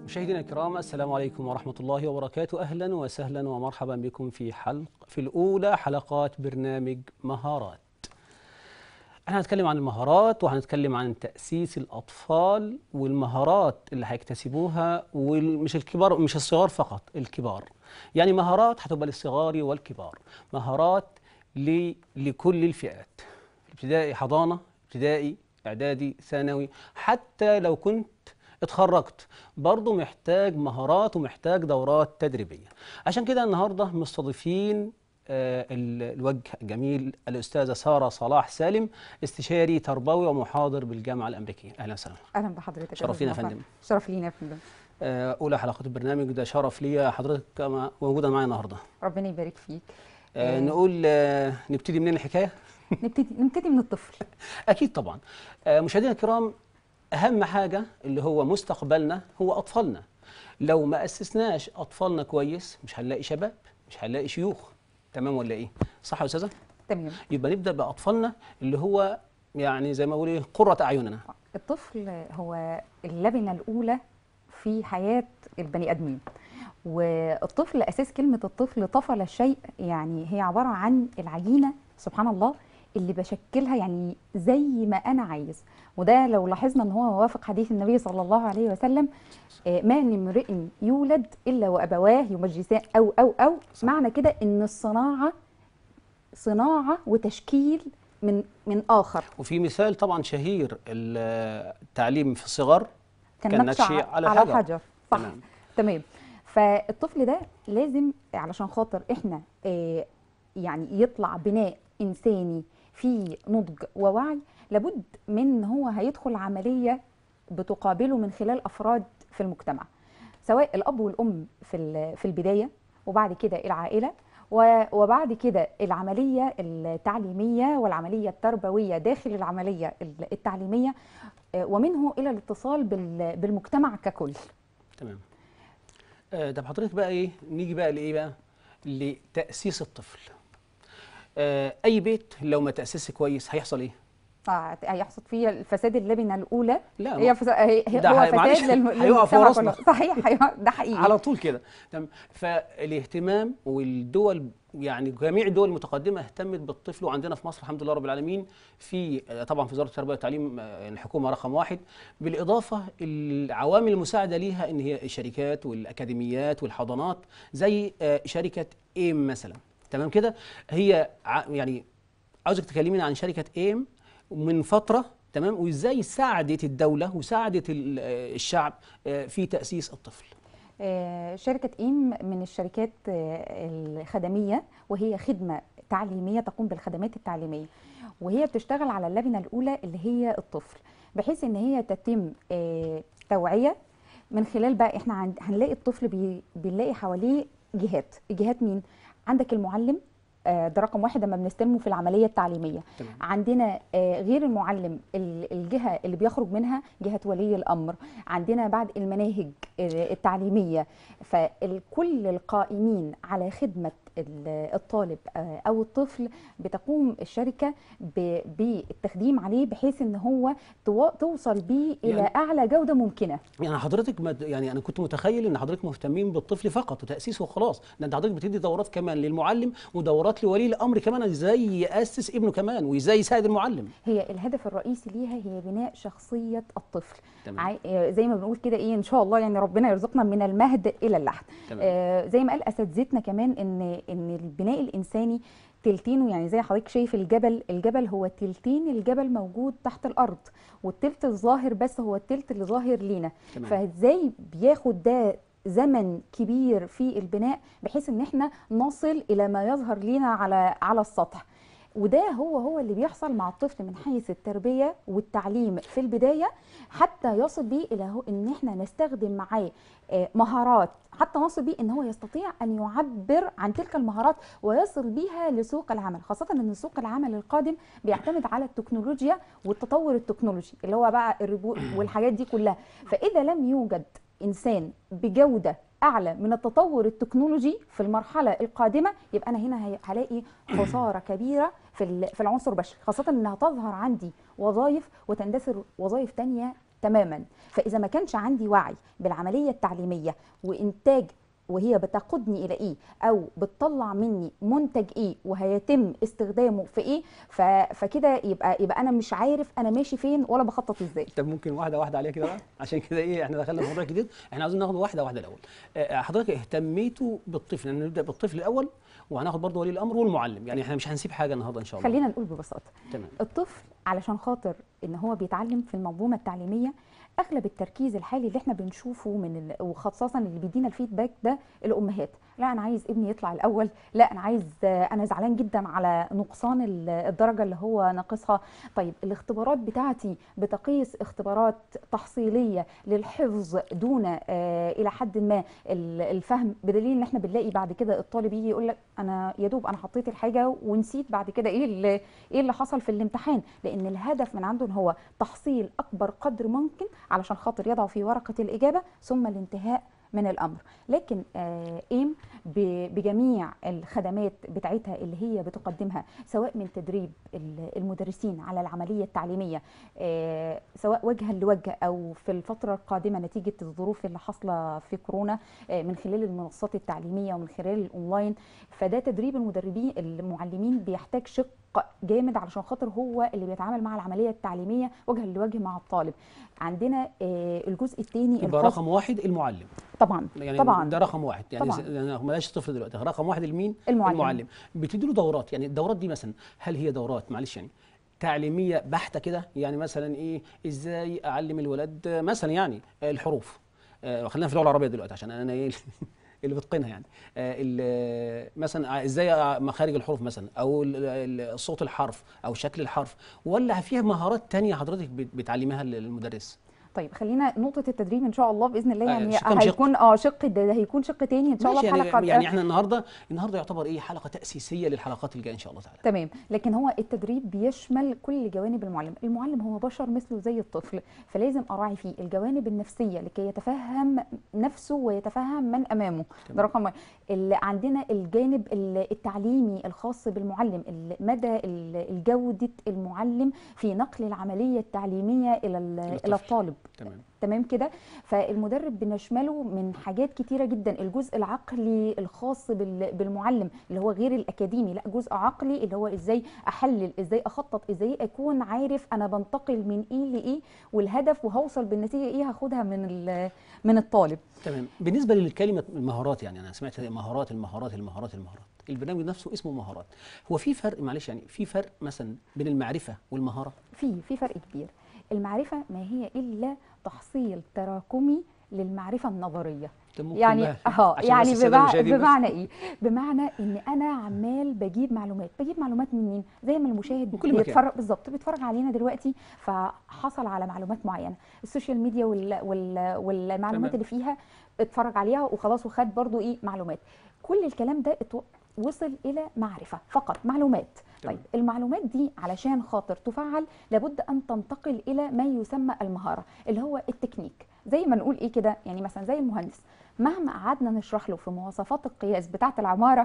مشاهدينا الكرام السلام عليكم ورحمة الله وبركاته أهلا وسهلا ومرحبا بكم في حلق في الأولى حلقات برنامج مهارات احنا هنتكلم عن المهارات وهنتكلم عن تأسيس الأطفال والمهارات اللي هيكتسبوها ومش الكبار مش الصغار فقط الكبار يعني مهارات هتبقى للصغار والكبار مهارات ل... لكل الفئات ابتدائي حضانة ابتدائي إعدادي ثانوي حتى لو كنت اتخرجت برضه محتاج مهارات ومحتاج دورات تدريبية عشان كده النهاردة مستضيفين آه، ال- الوجه الجميل الأستاذة سارة صلاح سالم استشاري تربوي ومحاضر بالجامعة الأمريكية أهلا وسهلا اهلا بحضرتك شرف لينا يا أهلاً فندم. شرف لينا يا فندم آه، أولى حلقات البرنامج ده شرف ليا حضرتك كما موجودة معايا النهاردة ربنا يبارك فيك آه، آه. نقول آه، نبتدي منين الحكاية؟ نبتدي نبتدي من الطفل أكيد طبعا آه، مشاهدينا الكرام أهم حاجة اللي هو مستقبلنا هو أطفالنا لو ما أسسناش أطفالنا كويس مش هنلاقي شباب مش هنلاقي شيوخ تمام ولا إيه؟ صح يا أستاذة؟ تمام يبقى نبدأ بأطفالنا اللي هو يعني زي ما بقول إيه قرة أعيننا الطفل هو اللبنه الاولى في حياه البني ادمين والطفل اساس كلمه الطفل طفل الشيء يعني هي عباره عن العجينه سبحان الله اللي بشكلها يعني زي ما انا عايز وده لو لاحظنا ان هو وافق حديث النبي صلى الله عليه وسلم آه، ما من امرئ يولد الا وابواه يمجسان او او او صح. معنى كده ان الصناعه صناعه وتشكيل من من اخر وفي مثال طبعا شهير ال- التعليم في الصغر كان كالنكش نقش على على حجر. حجر صح تمام. تمام فالطفل ده لازم علشان خاطر احنا آه، يعني يطلع بناء انساني فيه نضج ووعي لابد من ان هو هيدخل عمليه بتقابله من خلال افراد في المجتمع سواء الاب والام في ال- في البدايه وبعد كده العائله و- وبعد كده العمليه التعليميه والعمليه التربويه داخل العمليه ال- التعليميه آه، ومنه الى الاتصال بال- بالمجتمع ككل تمام آه، طب حضرتك بقى ايه نيجي بقى لايه بقى لتاسيس الطفل آه، اي بيت لو ما تاسسش كويس هيحصل ايه هيحصل فيه الفساد اللبنه الاولى لا هي فساد هي هي- ده هو هي- معلش، فساد للم- هيقف للمجتمع وراسنا. كله. صحيح هي- ده حقيقي على طول كده تمام فالاهتمام والدول يعني جميع الدول المتقدمه اهتمت بالطفل وعندنا في مصر الحمد لله رب العالمين في آه، طبعا في وزاره التربيه والتعليم آه، يعني الحكومه رقم واحد بالاضافه العوامل المساعده ليها ان هي الشركات والاكاديميات والحضانات زي آه، شركه ايم مثلا تمام كده هي ع- يعني عاوزك تكلمينا عن شركه ايم من فتره تمام وازاي ساعدت الدوله وساعدت ال- آه، الشعب آه، في تاسيس الطفل آه، شركة إيم من الشركات آه، الخدمية وهي خدمة تعليمية تقوم بالخدمات التعليمية وهي بتشتغل على اللبنة الأولى اللي هي الطفل بحيث إن هي تتم آه، توعية من خلال بقى إحنا عند هنلاقي الطفل بي بنلاقي حواليه جهات جهات مين؟ عندك المعلم آه، ده رقم واحد لما بنستلمه في العملية التعليمية تمام عندنا آه، غير المعلم ال- الجهة اللي بيخرج منها جهة ولي الأمر عندنا بعد المناهج آه، التعليمية فكل القائمين على خدمة ال- الطالب آه، أو الطفل بتقوم الشركة ب- بالتخديم عليه بحيث ان هو تو- توصل بيه إلى يعني- أعلى جودة ممكنة يعني حضرتك مد... يعني انا كنت متخيل ان حضرتك مهتمين بالطفل فقط وتاسيسه وخلاص ده انت حضرتك بتدي دورات كمان للمعلم ودورات لولي الامر كمان ازاي ياسس ابنه كمان وازاي يساعد المعلم هي الهدف الرئيسي ليها هي بناء شخصية الطفل تمام عاي- آه، زي ما بنقول كده ايه ان شاء الله يعني ربنا يرزقنا من المهد الى اللحد تمام آه زي ما قال اساتذتنا كمان ان ان البناء الانساني تلتينه يعني زي حضرتك شايف الجبل الجبل هو تلتين الجبل موجود تحت الارض والتلت الظاهر بس هو التلت اللي ظاهر لينا تمام فازاي بياخد ده زمن كبير في البناء بحيث ان احنا نصل الى ما يظهر لينا على على السطح وده هو هو اللي بيحصل مع الطفل من حيث التربيه والتعليم في البدايه حتى يصل بيه الى هو ان احنا نستخدم معاه آه، مهارات حتى نصل بيه ان هو يستطيع ان يعبر عن تلك المهارات ويصل بيها لسوق العمل خاصه ان سوق العمل القادم بيعتمد على التكنولوجيا والتطور التكنولوجي اللي هو بقى الريبوت والحاجات دي كلها فاذا لم يوجد انسان بجوده اعلى من التطور التكنولوجي في المرحله القادمه يبقى انا هنا هي- هلاقي خساره كبيره في ال- في العنصر البشري خاصه انها تظهر عندي وظائف وتندثر وظائف تانية تماما فاذا ما كانش عندي وعي بالعمليه التعليميه وانتاج وهي بتقودني الى ايه او بتطلع مني منتج ايه وهيتم استخدامه في ايه ف... فكده يبقى يبقى انا مش عارف انا ماشي فين ولا بخطط ازاي طب ممكن واحده واحده عليها كده بقى عشان كده ايه احنا دخلنا في موضوع جديد احنا عاوزين ناخد واحده واحده الاول آه، حضرتك اهتميتوا بالطفل يعني نبدا بالطفل الاول وهناخد برضه ولي الامر والمعلم يعني احنا مش هنسيب حاجه النهارده ان شاء الله خلينا نقول ببساطه تمام الطفل علشان خاطر ان هو بيتعلم في المنظومه التعليميه اغلب التركيز الحالي اللي احنا بنشوفه من ال... وخاصه اللي بيدينا الفيدباك ده الامهات لا انا عايز ابني يطلع الاول لا انا عايز انا زعلان جدا على نقصان ال- الدرجه اللي هو ناقصها طيب الاختبارات بتاعتي بتقيس اختبارات تحصيليه للحفظ دون آه الى حد ما ال- الفهم بدليل ان احنا بنلاقي بعد كده الطالب يجي يقول لك انا يا دوب انا حطيت الحاجه ونسيت بعد كده ايه اللي ايه اللي حصل في الامتحان لان الهدف من عنده إن هو تحصيل اكبر قدر ممكن علشان خاطر يضع في ورقه الاجابه ثم الانتهاء من الامر لكن آه، ايم ب- بجميع الخدمات بتاعتها اللي هي بتقدمها سواء من تدريب ال- المدرسين على العمليه التعليميه آه، سواء وجها لوجه او في الفتره القادمه نتيجه الظروف اللي حاصله في كورونا آه، من خلال المنصات التعليميه ومن خلال الاونلاين فده تدريب المدربين المعلمين بيحتاج شق جامد علشان خاطر هو اللي بيتعامل مع العمليه التعليميه وجها لوجه مع الطالب عندنا آه، الجزء الثاني يبقى رقم واحد المعلم طبعا يعني طبعا ده رقم واحد يعني طبعاً. ز- يعني بلاش طفل دلوقتي رقم واحد المين المعلم. المعلم بتدي له دورات يعني الدورات دي مثلا هل هي دورات معلش يعني تعليميه بحته كده يعني مثلا ايه ازاي اعلم الولد مثلا يعني الحروف آه خلينا في اللغه العربيه دلوقتي عشان انا ايه اللي بتقنها يعني آه ال- مثلا ازاي مخارج الحروف مثلا او ال- ال- صوت الحرف او شكل الحرف ولا فيها مهارات تانية حضرتك بت- بتعلميها للمدرس طيب خلينا نقطة التدريب إن شاء الله بإذن الله آه، يعني كم شق؟ هيكون اه شق ده, ده هيكون شق تاني إن شاء الله ماشي في يعني, حلقة يعني احنا النهارده النهارده يعتبر ايه حلقه تاسيسيه للحلقات الجايه ان شاء الله تعالى تمام لكن هو التدريب بيشمل كل جوانب المعلم المعلم هو بشر مثله زي الطفل فلازم اراعي فيه الجوانب النفسيه لكي يتفهم نفسه ويتفهم من امامه ده تمام. رقم واحد اللي عندنا الجانب ال- التعليمي الخاص بالمعلم ال- مدى ال- الجوده المعلم في نقل العمليه التعليميه الى ال- الى الى الطفل. الطالب تمام تمام كده فالمدرب بنشمله من حاجات كتيره جدا الجزء العقلي الخاص بال- بالمعلم اللي هو غير الاكاديمي لا جزء عقلي اللي هو ازاي احلل ازاي اخطط ازاي اكون عارف انا بنتقل من ايه لايه والهدف وهوصل بالنتيجه ايه هاخدها من ال- من الطالب تمام بالنسبه للكلمه المهارات يعني انا سمعت مهارات المهارات المهارات المهارات البرنامج نفسه اسمه مهارات هو في فرق معلش يعني في فرق مثلا بين المعرفه والمهاره في في فرق كبير المعرفه ما هي الا تحصيل تراكمي للمعرفه النظريه طب ممكن يعني بقى اه عشان يعني بس السادة بمع... المشاهدين بس. بمعنى ايه بمعنى ان انا عمال بجيب معلومات بجيب معلومات من مين زي ما المشاهد من كل مكان. بيتفرج بالظبط بيتفرج علينا دلوقتي فحصل على معلومات معينه السوشيال ميديا وال... وال... والمعلومات تمام. اللي فيها اتفرج عليها وخلاص وخد برضو ايه معلومات كل الكلام ده اتو... وصل الى معرفه فقط معلومات تمام. طيب المعلومات دي علشان خاطر تفعل لابد ان تنتقل الى ما يسمى المهاره اللي هو التكنيك زي ما نقول ايه كده يعني مثلا زي المهندس مهما قعدنا نشرح له في مواصفات القياس بتاعه العماره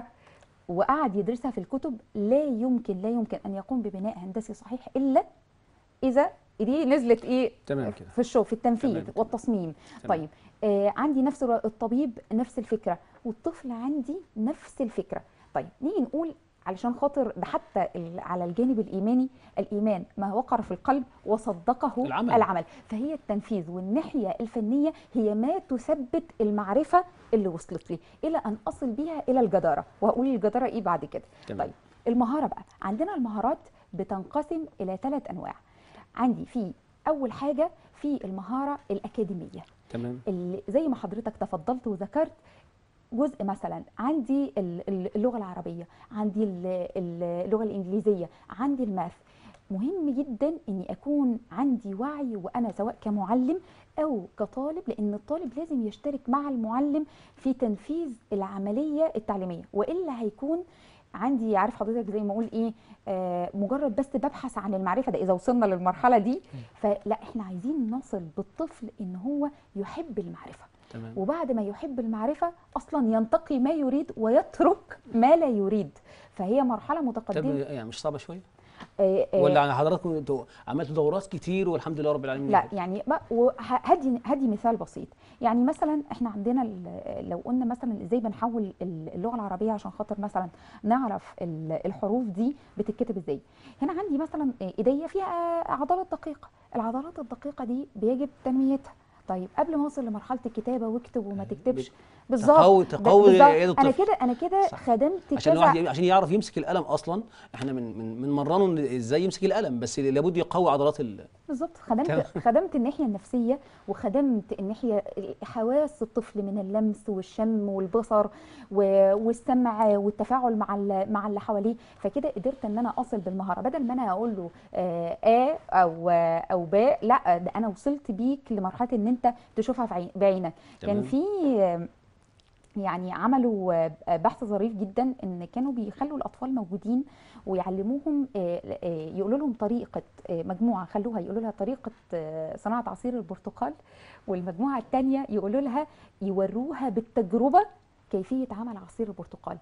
وقعد يدرسها في الكتب لا يمكن لا يمكن ان يقوم ببناء هندسي صحيح الا اذا دي نزلت ايه تمام كده في الشغل في التنفيذ تمام، تمام. والتصميم تمام. طيب آه عندي نفس الر- الطبيب نفس الفكره والطفل عندي نفس الفكره طيب نيجي نقول علشان خاطر ده حتى ال- على الجانب الايماني الايمان ما وقر في القلب وصدقه العمل. العمل فهي التنفيذ والناحيه الفنيه هي ما تثبت المعرفه اللي وصلت لي الى ان اصل بيها الى الجداره وهقول الجداره ايه بعد كده تمام. طيب المهاره بقى عندنا المهارات بتنقسم الى ثلاث انواع عندي في اول حاجه في المهاره الاكاديميه تمام اللي زي ما حضرتك تفضلت وذكرت جزء مثلا عندي ال- ال- اللغه العربيه عندي ال- ال- اللغه الانجليزيه عندي الماث مهم جدا اني اكون عندي وعي وانا سواء كمعلم او كطالب لان الطالب لازم يشترك مع المعلم في تنفيذ العمليه التعليميه والا هيكون عندي عارف حضرتك زي ما اقول ايه آه مجرد بس ببحث عن المعرفه ده اذا وصلنا للمرحله دي فلا احنا عايزين نصل بالطفل ان هو يحب المعرفه تمام وبعد ما يحب المعرفة أصلا ينتقي ما يريد ويترك ما لا يريد فهي مرحلة طب متقدمة يعني مش صعبه شويه آه، آه، ولا على حضراتكم انتوا عملتوا دورات كتير والحمد لله رب العالمين لا يعني بقى وه- هدي هدي مثال بسيط يعني مثلا احنا عندنا ال- لو قلنا مثلا ازاي بنحول ال- اللغه العربيه عشان خاطر مثلا نعرف ال- الحروف دي بتتكتب ازاي هنا عندي مثلا ايديا فيها عضلات دقيقه العضلات الدقيقه دي بيجب تنميتها طيب قبل ما اوصل لمرحله الكتابه واكتب وما تكتبش بالظبط تقوي- ب- تقوي بالظبط. يد انا الطفل. كده انا كده صح. خدمت عشان كذا الواحد عشان يعرف يمسك القلم اصلا احنا من من من مرنه إن ازاي يمسك القلم بس لابد يقوي عضلات ال... بالظبط خدمت تمام. خدمت الناحيه النفسيه وخدمت الناحيه حواس الطفل من اللمس والشم والبصر و- والسمع والتفاعل مع ال- مع اللي حواليه فكده قدرت ان انا اصل بالمهاره بدل ما انا اقول له آه ا او آه او باء لا ده انا وصلت بيك لمرحله ان انت تشوفها في عين- بعينك كان تمام. في آه، يعني عملوا آه، بحث ظريف جدا ان كانوا بيخلوا الاطفال موجودين ويعلموهم آه، آه، يقولوا لهم طريقه آه، مجموعه خلوها يقولوا لها طريقه آه، صناعه عصير البرتقال والمجموعه الثانيه يقولوا لها يوروها بالتجربه كيفيه عمل عصير البرتقال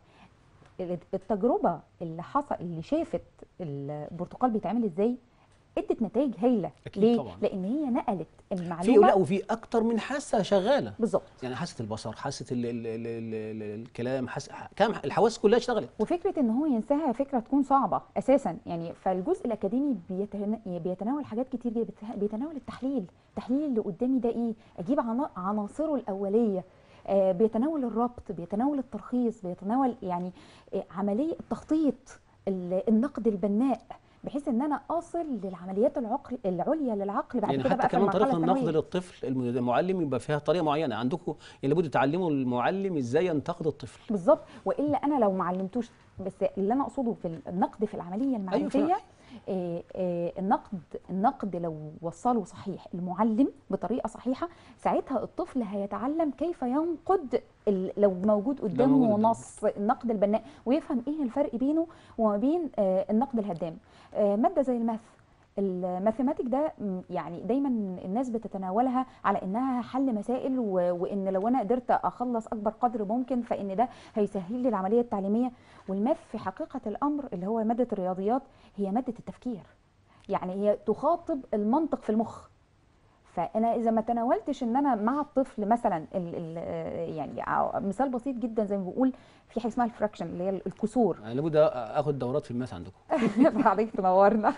التجربه اللي حصل اللي شافت البرتقال بيتعمل ازاي ادت نتائج هايله أكيد ليه طبعاً. لان هي نقلت في المعلومه لا وفي اكتر من حاسه شغاله بالظبط يعني حاسه البصر حاسه ال ال ال ال ال الكلام حاسه كام الحواس كلها اشتغلت وفكره ان هو ينساها فكره تكون صعبه اساسا يعني فالجزء الاكاديمي بيتنا- بيتناول حاجات كتير جدا بيت- بيتناول التحليل التحليل اللي قدامي ده ايه اجيب عنا- عناصره الاوليه آه، بيتناول الربط بيتناول الترخيص بيتناول يعني آه، عمليه التخطيط ال- النقد البناء بحيث ان انا اصل للعمليات العقل العليا للعقل بعد يعني كده حتى بقى في كمان المرحله طريقه النقد الثانويه للطفل الم- المعلم يبقى فيها طريقه معينه عندكم يعني لابد تعلموا المعلم ازاي ينتقد الطفل بالظبط والا انا لو ما علمتوش بس اللي انا اقصده في النقد في العمليه المعرفيه فعلا. آه، آه، النقد النقد لو وصله صحيح المعلم بطريقه صحيحه ساعتها الطفل هيتعلم كيف ينقد ال- لو موجود قدامه موجود قدامه. نص النقد البناء ويفهم ايه الفرق بينه وما بين آه، النقد الهدام آه، ماده زي الماث الماثيماتيك ده م، يعني دايما الناس بتتناولها على انها حل مسائل و... وان لو انا قدرت اخلص اكبر قدر ممكن فان ده هيسهل لي العمليه التعليميه والماث في حقيقه الامر اللي هو ماده الرياضيات هي ماده التفكير يعني هي تخاطب المنطق في المخ فانا اذا ما تناولتش ان انا مع الطفل مثلا ال ال يعني ع- مثال بسيط جدا زي ما بقول في حاجه اسمها الفراكشن اللي هي الكسور يعني لابد اخد دورات في الماس عندكم حضرتك تنورنا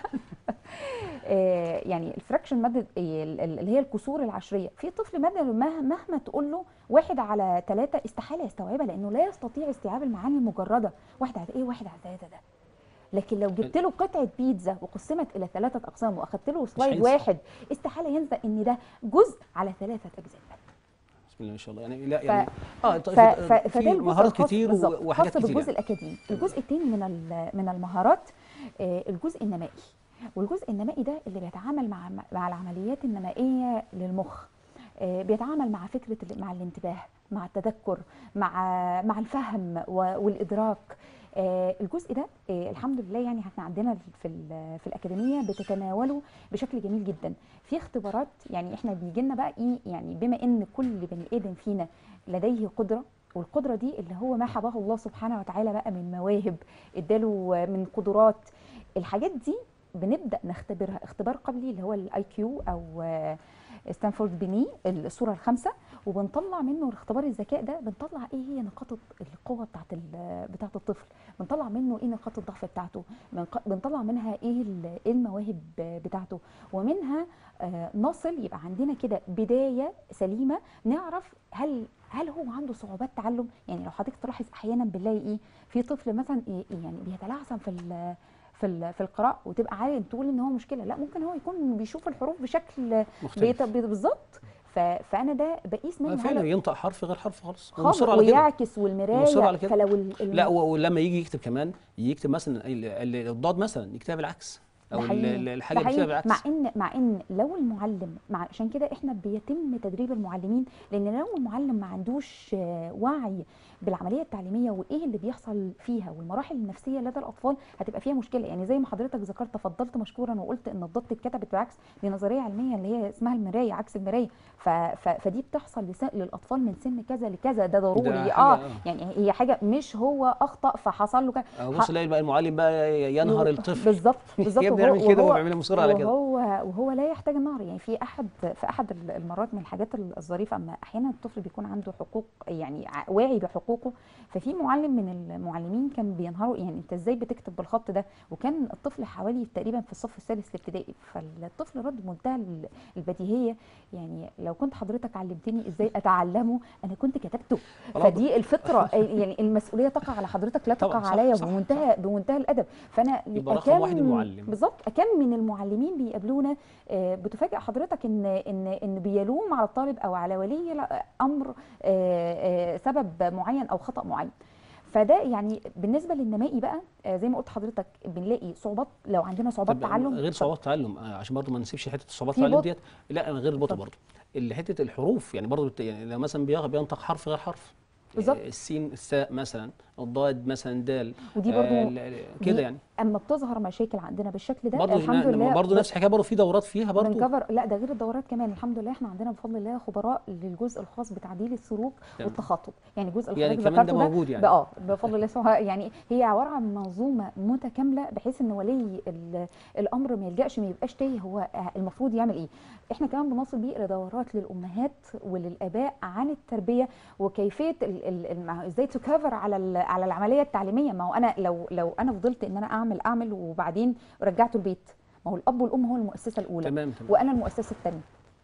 آه، يعني الفراكشن ماده آه، ال- ال- اللي هي الكسور العشريه في طفل ماده مه- مهما تقول له واحد على ثلاثة استحاله يستوعبها لانه لا يستطيع استيعاب المعاني المجرده واحد على ايه واحد على ثلاثة ده لكن لو جبت له قطعه بيتزا وقسمت الى ثلاثه اقسام واخدت له سلايد هينسى. واحد استحاله ينسى ان ده جزء على ثلاثه اجزاء بسم الله ما شاء الله يعني لا ف- يعني اه ف- ط- ف- في فده الجزء مهارات الخاص كتير بالظبط، و- وحاجات خاص كتير بالجزء يعني. الاكاديمي الجزء الثاني من ال- من المهارات آه، الجزء النمائي والجزء النمائي ده اللي بيتعامل مع مع العمليات النمائيه للمخ آه، بيتعامل مع فكره ال- مع الانتباه مع التذكر مع مع الفهم و- والادراك آه، الجزء ده آه، الحمد لله يعني احنا عندنا في ال- في الاكاديميه بتتناوله بشكل جميل جدا في اختبارات يعني احنا بيجي لنا بقى ايه يعني بما ان كل بني ادم فينا لديه قدره والقدره دي اللي هو ما حباه الله سبحانه وتعالى بقى من مواهب اداله من قدرات الحاجات دي بنبدا نختبرها اختبار قبلي اللي هو الاي كيو او آه، ستانفورد بني الصوره الخامسه وبنطلع منه اختبار الذكاء ده بنطلع ايه هي نقاط القوه بتاعت ال- بتاعت الطفل بنطلع منه ايه نقاط الضعف بتاعته بنق- بنطلع منها ايه ال- إيه المواهب بتاعته ومنها آه، نصل يبقى عندنا كده بدايه سليمه نعرف هل هل هو عنده صعوبات تعلم يعني لو حضرتك تلاحظ احيانا بنلاقي ايه في طفل مثلا إيه يعني بيتلعثم في ال- في ال- في القراءه وتبقى عارف تقول ان هو مشكله لا ممكن هو يكون بيشوف الحروف بشكل مختلف بيت- بالظبط ف- فانا ده بقيس آه، منه فعلا هل ينطق حرف غير حرف خالص خالص ومصر على كده ويعكس والمرايه ومصر على كده. فلو ال- الم- لا و- ولما يجي يكتب كمان يكتب مثلا ال- ال- الضاد مثلا يكتبها بالعكس او ده ال- حقيقي. ال- ده الحاجه اللي فيها حقيقي. بالعكس مع ان مع ان لو المعلم مع عشان كده احنا بيتم تدريب المعلمين لان لو المعلم ما عندوش آه، وعي بالعمليه التعليميه وايه اللي بيحصل فيها والمراحل النفسيه لدى الاطفال هتبقى فيها مشكله يعني زي ما حضرتك ذكرت تفضلت مشكورا وقلت ان الضغط اتكتبت بالعكس دي نظريه علميه اللي هي اسمها المرايه عكس المرايه ف... ف... فدي بتحصل لس... للاطفال من سن كذا لكذا ده ضروري ده حاجة- اه آه. يعني هي حاجه مش هو اخطا فحصل له كده أو بص تلاقي بقى المعلم بقى ينهر الطفل بالظبط بالظبط يا ابني وهو- اعمل كده وهو- وهو بيعملها مصر على كده وهو وهو لا يحتاج النهر يعني في احد في احد المرات من الحاجات الظريفه اما احيانا الطفل بيكون عنده حقوق يعني ع- واعي بحقوقه ففي معلم من المعلمين كان بينهره يعني انت ازاي بتكتب بالخط ده وكان الطفل حوالي تقريبا في الصف السادس الابتدائي فالطفل رد بمنتهى ال- البديهيه يعني لو كنت حضرتك علمتني ازاي اتعلمه انا كنت كتبته خلاص. فدي الفطره يعني المسؤوليه تقع على حضرتك لا طبعاً، تقع صح، عليا صح، بمنتهى بمنتهى الادب فانا يبقى رقم واحد أكم- المعلم. بالظبط كم من المعلمين بيقابلونا آه، بتفاجئ حضرتك ان ان ان بيلوم على الطالب او على ولي ال- امر آه، آه، سبب معين او خطا معين فده يعني بالنسبه للنمائي بقى آه، زي ما قلت حضرتك بنلاقي صعوبات لو عندنا صعوبات طب تعلم غير طب صعوبات تعلم آه، عشان برضه ما نسيبش حته الصعوبات في التعلم بطء. ديت لا غير البطء اتفضل. برضه اللي حته الحروف يعني برضه بت- يعني لو مثلا بيغ- بينطق حرف غير حرف بالظبط. آه، السين الساء مثلا الضاد مثلا دال ودي آه، برضو ال- ال- كده دي يعني اما بتظهر مشاكل عندنا بالشكل ده برضه الحمد لله برضه نفس الحكايه برضه في دورات فيها برضه بنكفر لا ده غير الدورات كمان الحمد لله احنا عندنا بفضل الله خبراء للجزء الخاص بتعديل السلوك تمام. والتخاطب يعني الجزء اللي يعني حضرتك كمان ده ذكرته موجود يعني. بقى- اه بفضل الله سبحانه يعني هي عباره عن منظومه متكامله بحيث ان ولي ال- الامر ما يلجاش ما يبقاش تايه هو المفروض يعمل ايه احنا كمان بنصل بيه الى دورات للامهات وللاباء عن التربيه وكيفيه ال- ال- ال- ما هو ازاي تكفر على ال- على العمليه التعليميه ما هو انا لو لو انا فضلت ان انا اعمل اعمل وبعدين رجعته البيت ما هو الاب والام هو المؤسسه الاولى تمام تمام وانا المؤسسه الثانيه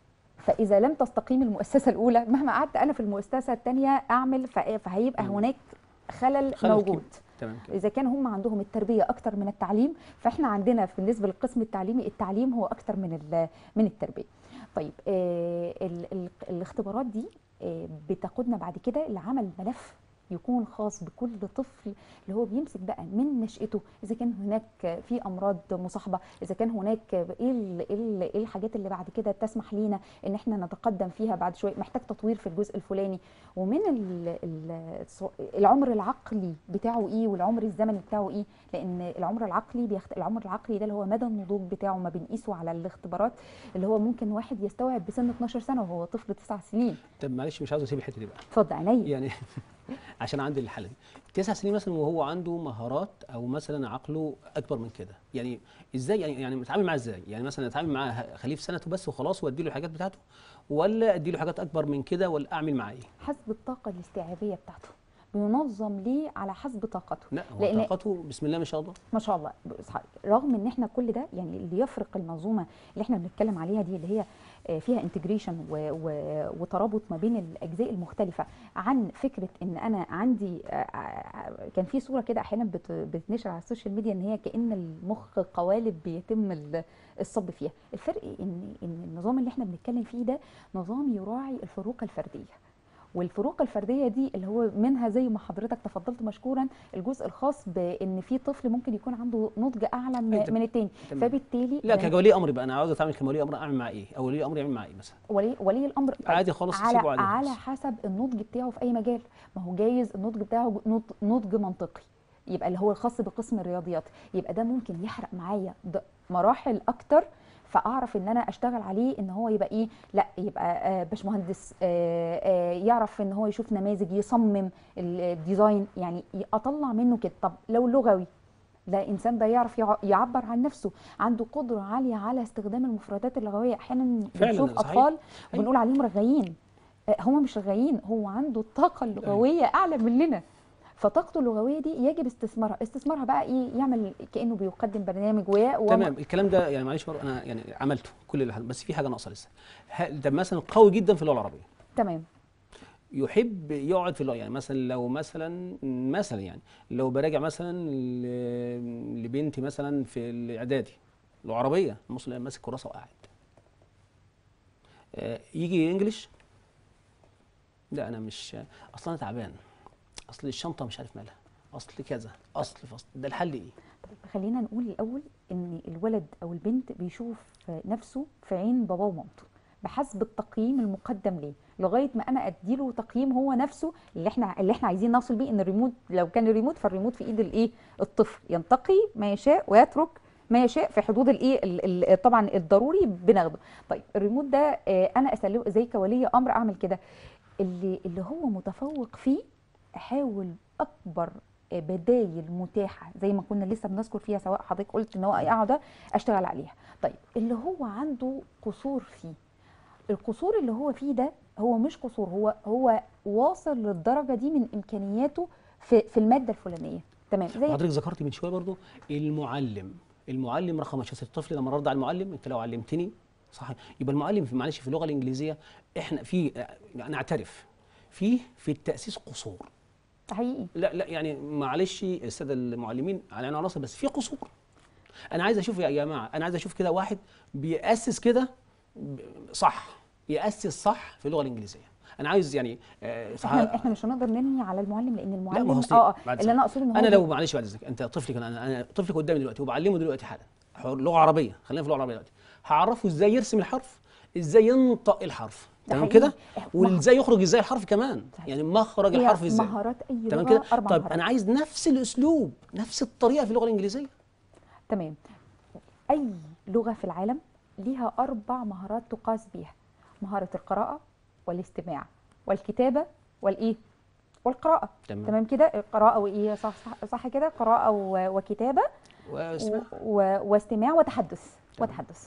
فاذا لم تستقيم المؤسسه الاولى مهما قعدت انا في المؤسسه الثانيه اعمل ف- فهيبقى مم. هناك خلل, خلل موجود كبير. تمام كده اذا كان هم عندهم التربيه اكتر من التعليم فاحنا عندنا بالنسبه للقسم التعليمي التعليم هو اكتر من ال- من التربيه طيب آه ال ال الاختبارات دي آه بتاخدنا بعد كده لعمل ملف يكون خاص بكل طفل اللي هو بيمسك بقى من نشأته اذا كان هناك في امراض مصاحبه اذا كان هناك ايه ال- ايه ال- إيه الحاجات اللي بعد كده تسمح لينا ان احنا نتقدم فيها بعد شويه محتاج تطوير في الجزء الفلاني ومن ال ال العمر العقلي بتاعه ايه والعمر الزمني بتاعه ايه لان العمر العقلي بيخت... العمر العقلي ده اللي هو مدى النضوج بتاعه ما بنقيسه على الاختبارات اللي هو ممكن واحد يستوعب بسن 12 سنه وهو طفل 9 سنين طب معلش مش عاوز اسيب الحته دي بقى اتفضل عينيا يعني عشان عندي الحاله دي تسع سنين مثلا وهو عنده مهارات او مثلا عقله اكبر من كده يعني ازاي يعني يعني اتعامل معاه ازاي يعني مثلا اتعامل معاه خليه في سنته بس وخلاص وادي له الحاجات بتاعته ولا ادي له حاجات اكبر من كده ولا اعمل معاه ايه حسب الطاقه الاستيعابيه بتاعته بينظم ليه على حسب طاقته لا هو لأن- طاقته بسم الله ما شاء الله ما شاء الله بص- رغم ان احنا كل ده يعني اللي يفرق المنظومه اللي احنا بنتكلم عليها دي اللي هي آه، فيها انتجريشن وترابط ما بين الاجزاء المختلفه عن فكره ان انا عندي آه، آه، كان في صوره كده احيانا بت- بتنشر على السوشيال ميديا ان هي كان المخ قوالب بيتم ال- الصب فيها الفرق ان ان النظام اللي احنا بنتكلم فيه ده نظام يراعي الفروق الفرديه والفروق الفرديه دي اللي هو منها زي ما حضرتك تفضلت مشكورا الجزء الخاص بان في طفل ممكن يكون عنده نضج اعلى من, أي تمام. من التاني تمام. فبالتالي لا بن- كولي امر بقى انا عاوز اتعامل كولي امر اعمل معاه ايه او ولي امر يعمل معاه ايه مثلا ولي, ولي الامر عادي خالص على سيبه عادي على خالص. حسب النضج بتاعه في اي مجال ما هو جايز النضج بتاعه نض- نضج منطقي يبقى اللي هو الخاص بقسم الرياضيات يبقى ده ممكن يحرق معايا د- مراحل اكتر فاعرف ان انا اشتغل عليه ان هو يبقى ايه لا يبقى آه باشمهندس آه آه يعرف ان هو يشوف نماذج يصمم الديزاين يعني ي- اطلع منه كده طب لو لغوي ده انسان ده يعرف يع- يعبر عن نفسه عنده قدره عاليه على استخدام المفردات اللغويه احيانا فعلاً، بنشوف صحيح. اطفال أيوة. بنقول عليهم رغايين آه، هم مش رغايين هو عنده الطاقه اللغويه اعلى مننا فطاقته اللغويه دي يجب استثمارها استثمارها بقى ايه يعمل كانه بيقدم برنامج ويا وما- تمام الكلام ده يعني معلش برضه انا يعني عملته كل اللي حل. بس في حاجه ناقصه لسه ه- ده مثلا قوي جدا في اللغه العربيه تمام يحب يقعد في اللغه يعني مثلا لو مثلا مثلا يعني لو براجع مثلا ل- لبنتي مثلا في الاعدادي لغه عربيه المصري ماسك كراسه وقاعد آه، يجي انجليش لا انا مش اصلا انا تعبان اصل الشنطه مش عارف مالها اصل كذا اصل فصل ده الحل ايه طب خلينا نقول الاول ان الولد او البنت بيشوف نفسه في عين باباه ومامته بحسب التقييم المقدم ليه لغايه ما انا اديله تقييم هو نفسه اللي احنا اللي احنا عايزين نوصل بيه ان الريموت لو كان الريموت فالريموت في ايد الايه الطفل ينتقي ما يشاء ويترك ما يشاء في حدود الايه ال- ال- طبعا الضروري بناخده طيب الريموت ده آه، انا اسلمه ازاي كولي امر اعمل كده اللي اللي هو متفوق فيه احاول اكبر بدايل متاحه زي ما كنا لسه بنذكر فيها سواء حضرتك قلت ان هو اقعد اشتغل عليها طيب اللي هو عنده قصور فيه القصور اللي هو فيه ده هو مش قصور هو هو واصل للدرجه دي من امكانياته في في الماده الفلانيه تمام زي حضرتك ذكرتي من شويه برضو المعلم المعلم رقم 10 الطفل لما رد على المعلم انت لو علمتني صح يبقى المعلم في معلش في اللغه الانجليزيه احنا في نعترف فيه في التاسيس قصور حقيقي لا لا يعني معلش الساده المعلمين على عيني وراسي بس في قصور انا عايز اشوف يا جماعه انا عايز اشوف كده واحد بيأسس كده ب- صح يأسس صح في اللغه الانجليزيه انا عايز يعني آه، صح احنا احنا مش هنقدر ننهي على المعلم لان لا المعلم ما هو أصل- اه اه بعد اللي انا اقصده ان هو انا بي- لو معلش بعد اذنك انت طفلك انا انا طفلك قدامي دلوقتي وبعلمه دلوقتي حالا حر- لغه عربيه خلينا في اللغه العربيه دلوقتي هعرفه ازاي يرسم الحرف ازاي ينطق الحرف ده تمام حقيقي. كده إح- وازاي يخرج ازاي الحرف كمان صحيح. يعني مخرج هي الحرف ازاي مهارات اي تمام لغه كده اربع طيب مهارات انا عايز نفس الاسلوب نفس الطريقه في اللغه الانجليزيه تمام اي لغه في العالم ليها اربع مهارات تقاس بيها مهاره القراءه والاستماع والكتابه والايه والقراءه تمام. تمام كده القراءه وايه صح صح, صح كده قراءه و- وكتابه واسمع و- و- واستماع وتحدث تمام. وتحدث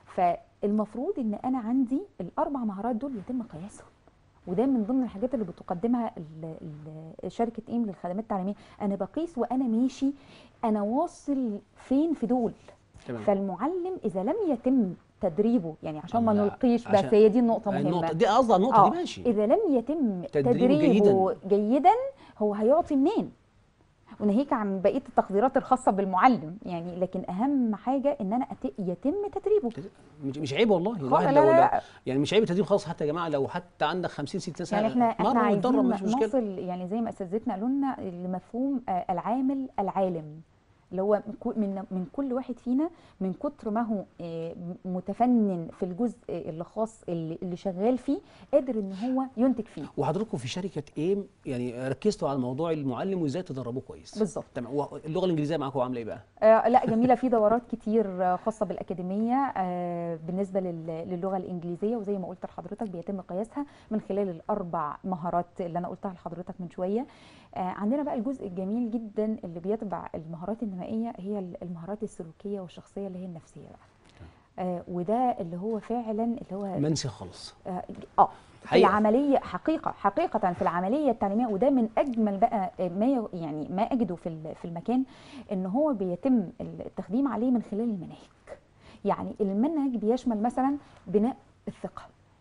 فالمفروض ان انا عندي الاربع مهارات دول يتم قياسهم وده من ضمن الحاجات اللي بتقدمها ال- ال- شركه ايم للخدمات التعليميه انا بقيس وانا ماشي انا واصل فين في دول تمام فالمعلم اذا لم يتم تدريبه يعني عشان ما لا، نلقيش بس عشان- هي دي النقطه مهمه النقطه دي قصدي النقطه آه، دي ماشي اذا لم يتم تدريبه تدريبه جيدا هو هيعطي منين وناهيك عن بقيه التقديرات الخاصه بالمعلم يعني لكن اهم حاجه ان انا أت... يتم تدريبه مش مش عيب والله خالص، الواحد لا لو لا لو لا. يعني مش عيب التدريب خالص حتى يا جماعه لو حتى عندك 50 60 سنه يعني احنا احنا مرة عايزين وتدرب مش مشكله نصل يعني زي ما اساتذتنا قالوا لنا لمفهوم آه، العامل العالم اللي هو من كو- من من كل واحد فينا من كتر ما هو آه، متفنن في الجزء اللي خاص اللي اللي شغال فيه قادر ان هو ينتج فيه وحضراتكم في شركه ايم يعني ركزتوا على موضوع المعلم وازاي تدربوه كويس بالظبط تمام واللغه الانجليزيه معاكم عامله ايه بقى؟ آه لا جميله في دورات كتير آه، خاصه بالاكاديميه آه بالنسبه لل- للغه الانجليزيه وزي ما قلت لحضرتك بيتم قياسها من خلال الاربع مهارات اللي انا قلتها لحضرتك من شويه آه عندنا بقى الجزء الجميل جدا اللي بيتبع المهارات النمائيه هي ال- المهارات السلوكيه والشخصيه اللي هي النفسيه بقى آه وده اللي هو فعلا اللي هو منسي خالص اه آه، في حقيقة. العمليه حقيقه حقيقه في العمليه التعليميه وده من اجمل بقى ما ي- يعني ما اجده في ال- في المكان ان هو بيتم التخديم عليه من خلال المناهج يعني المنهج بيشمل مثلا بناء الثقه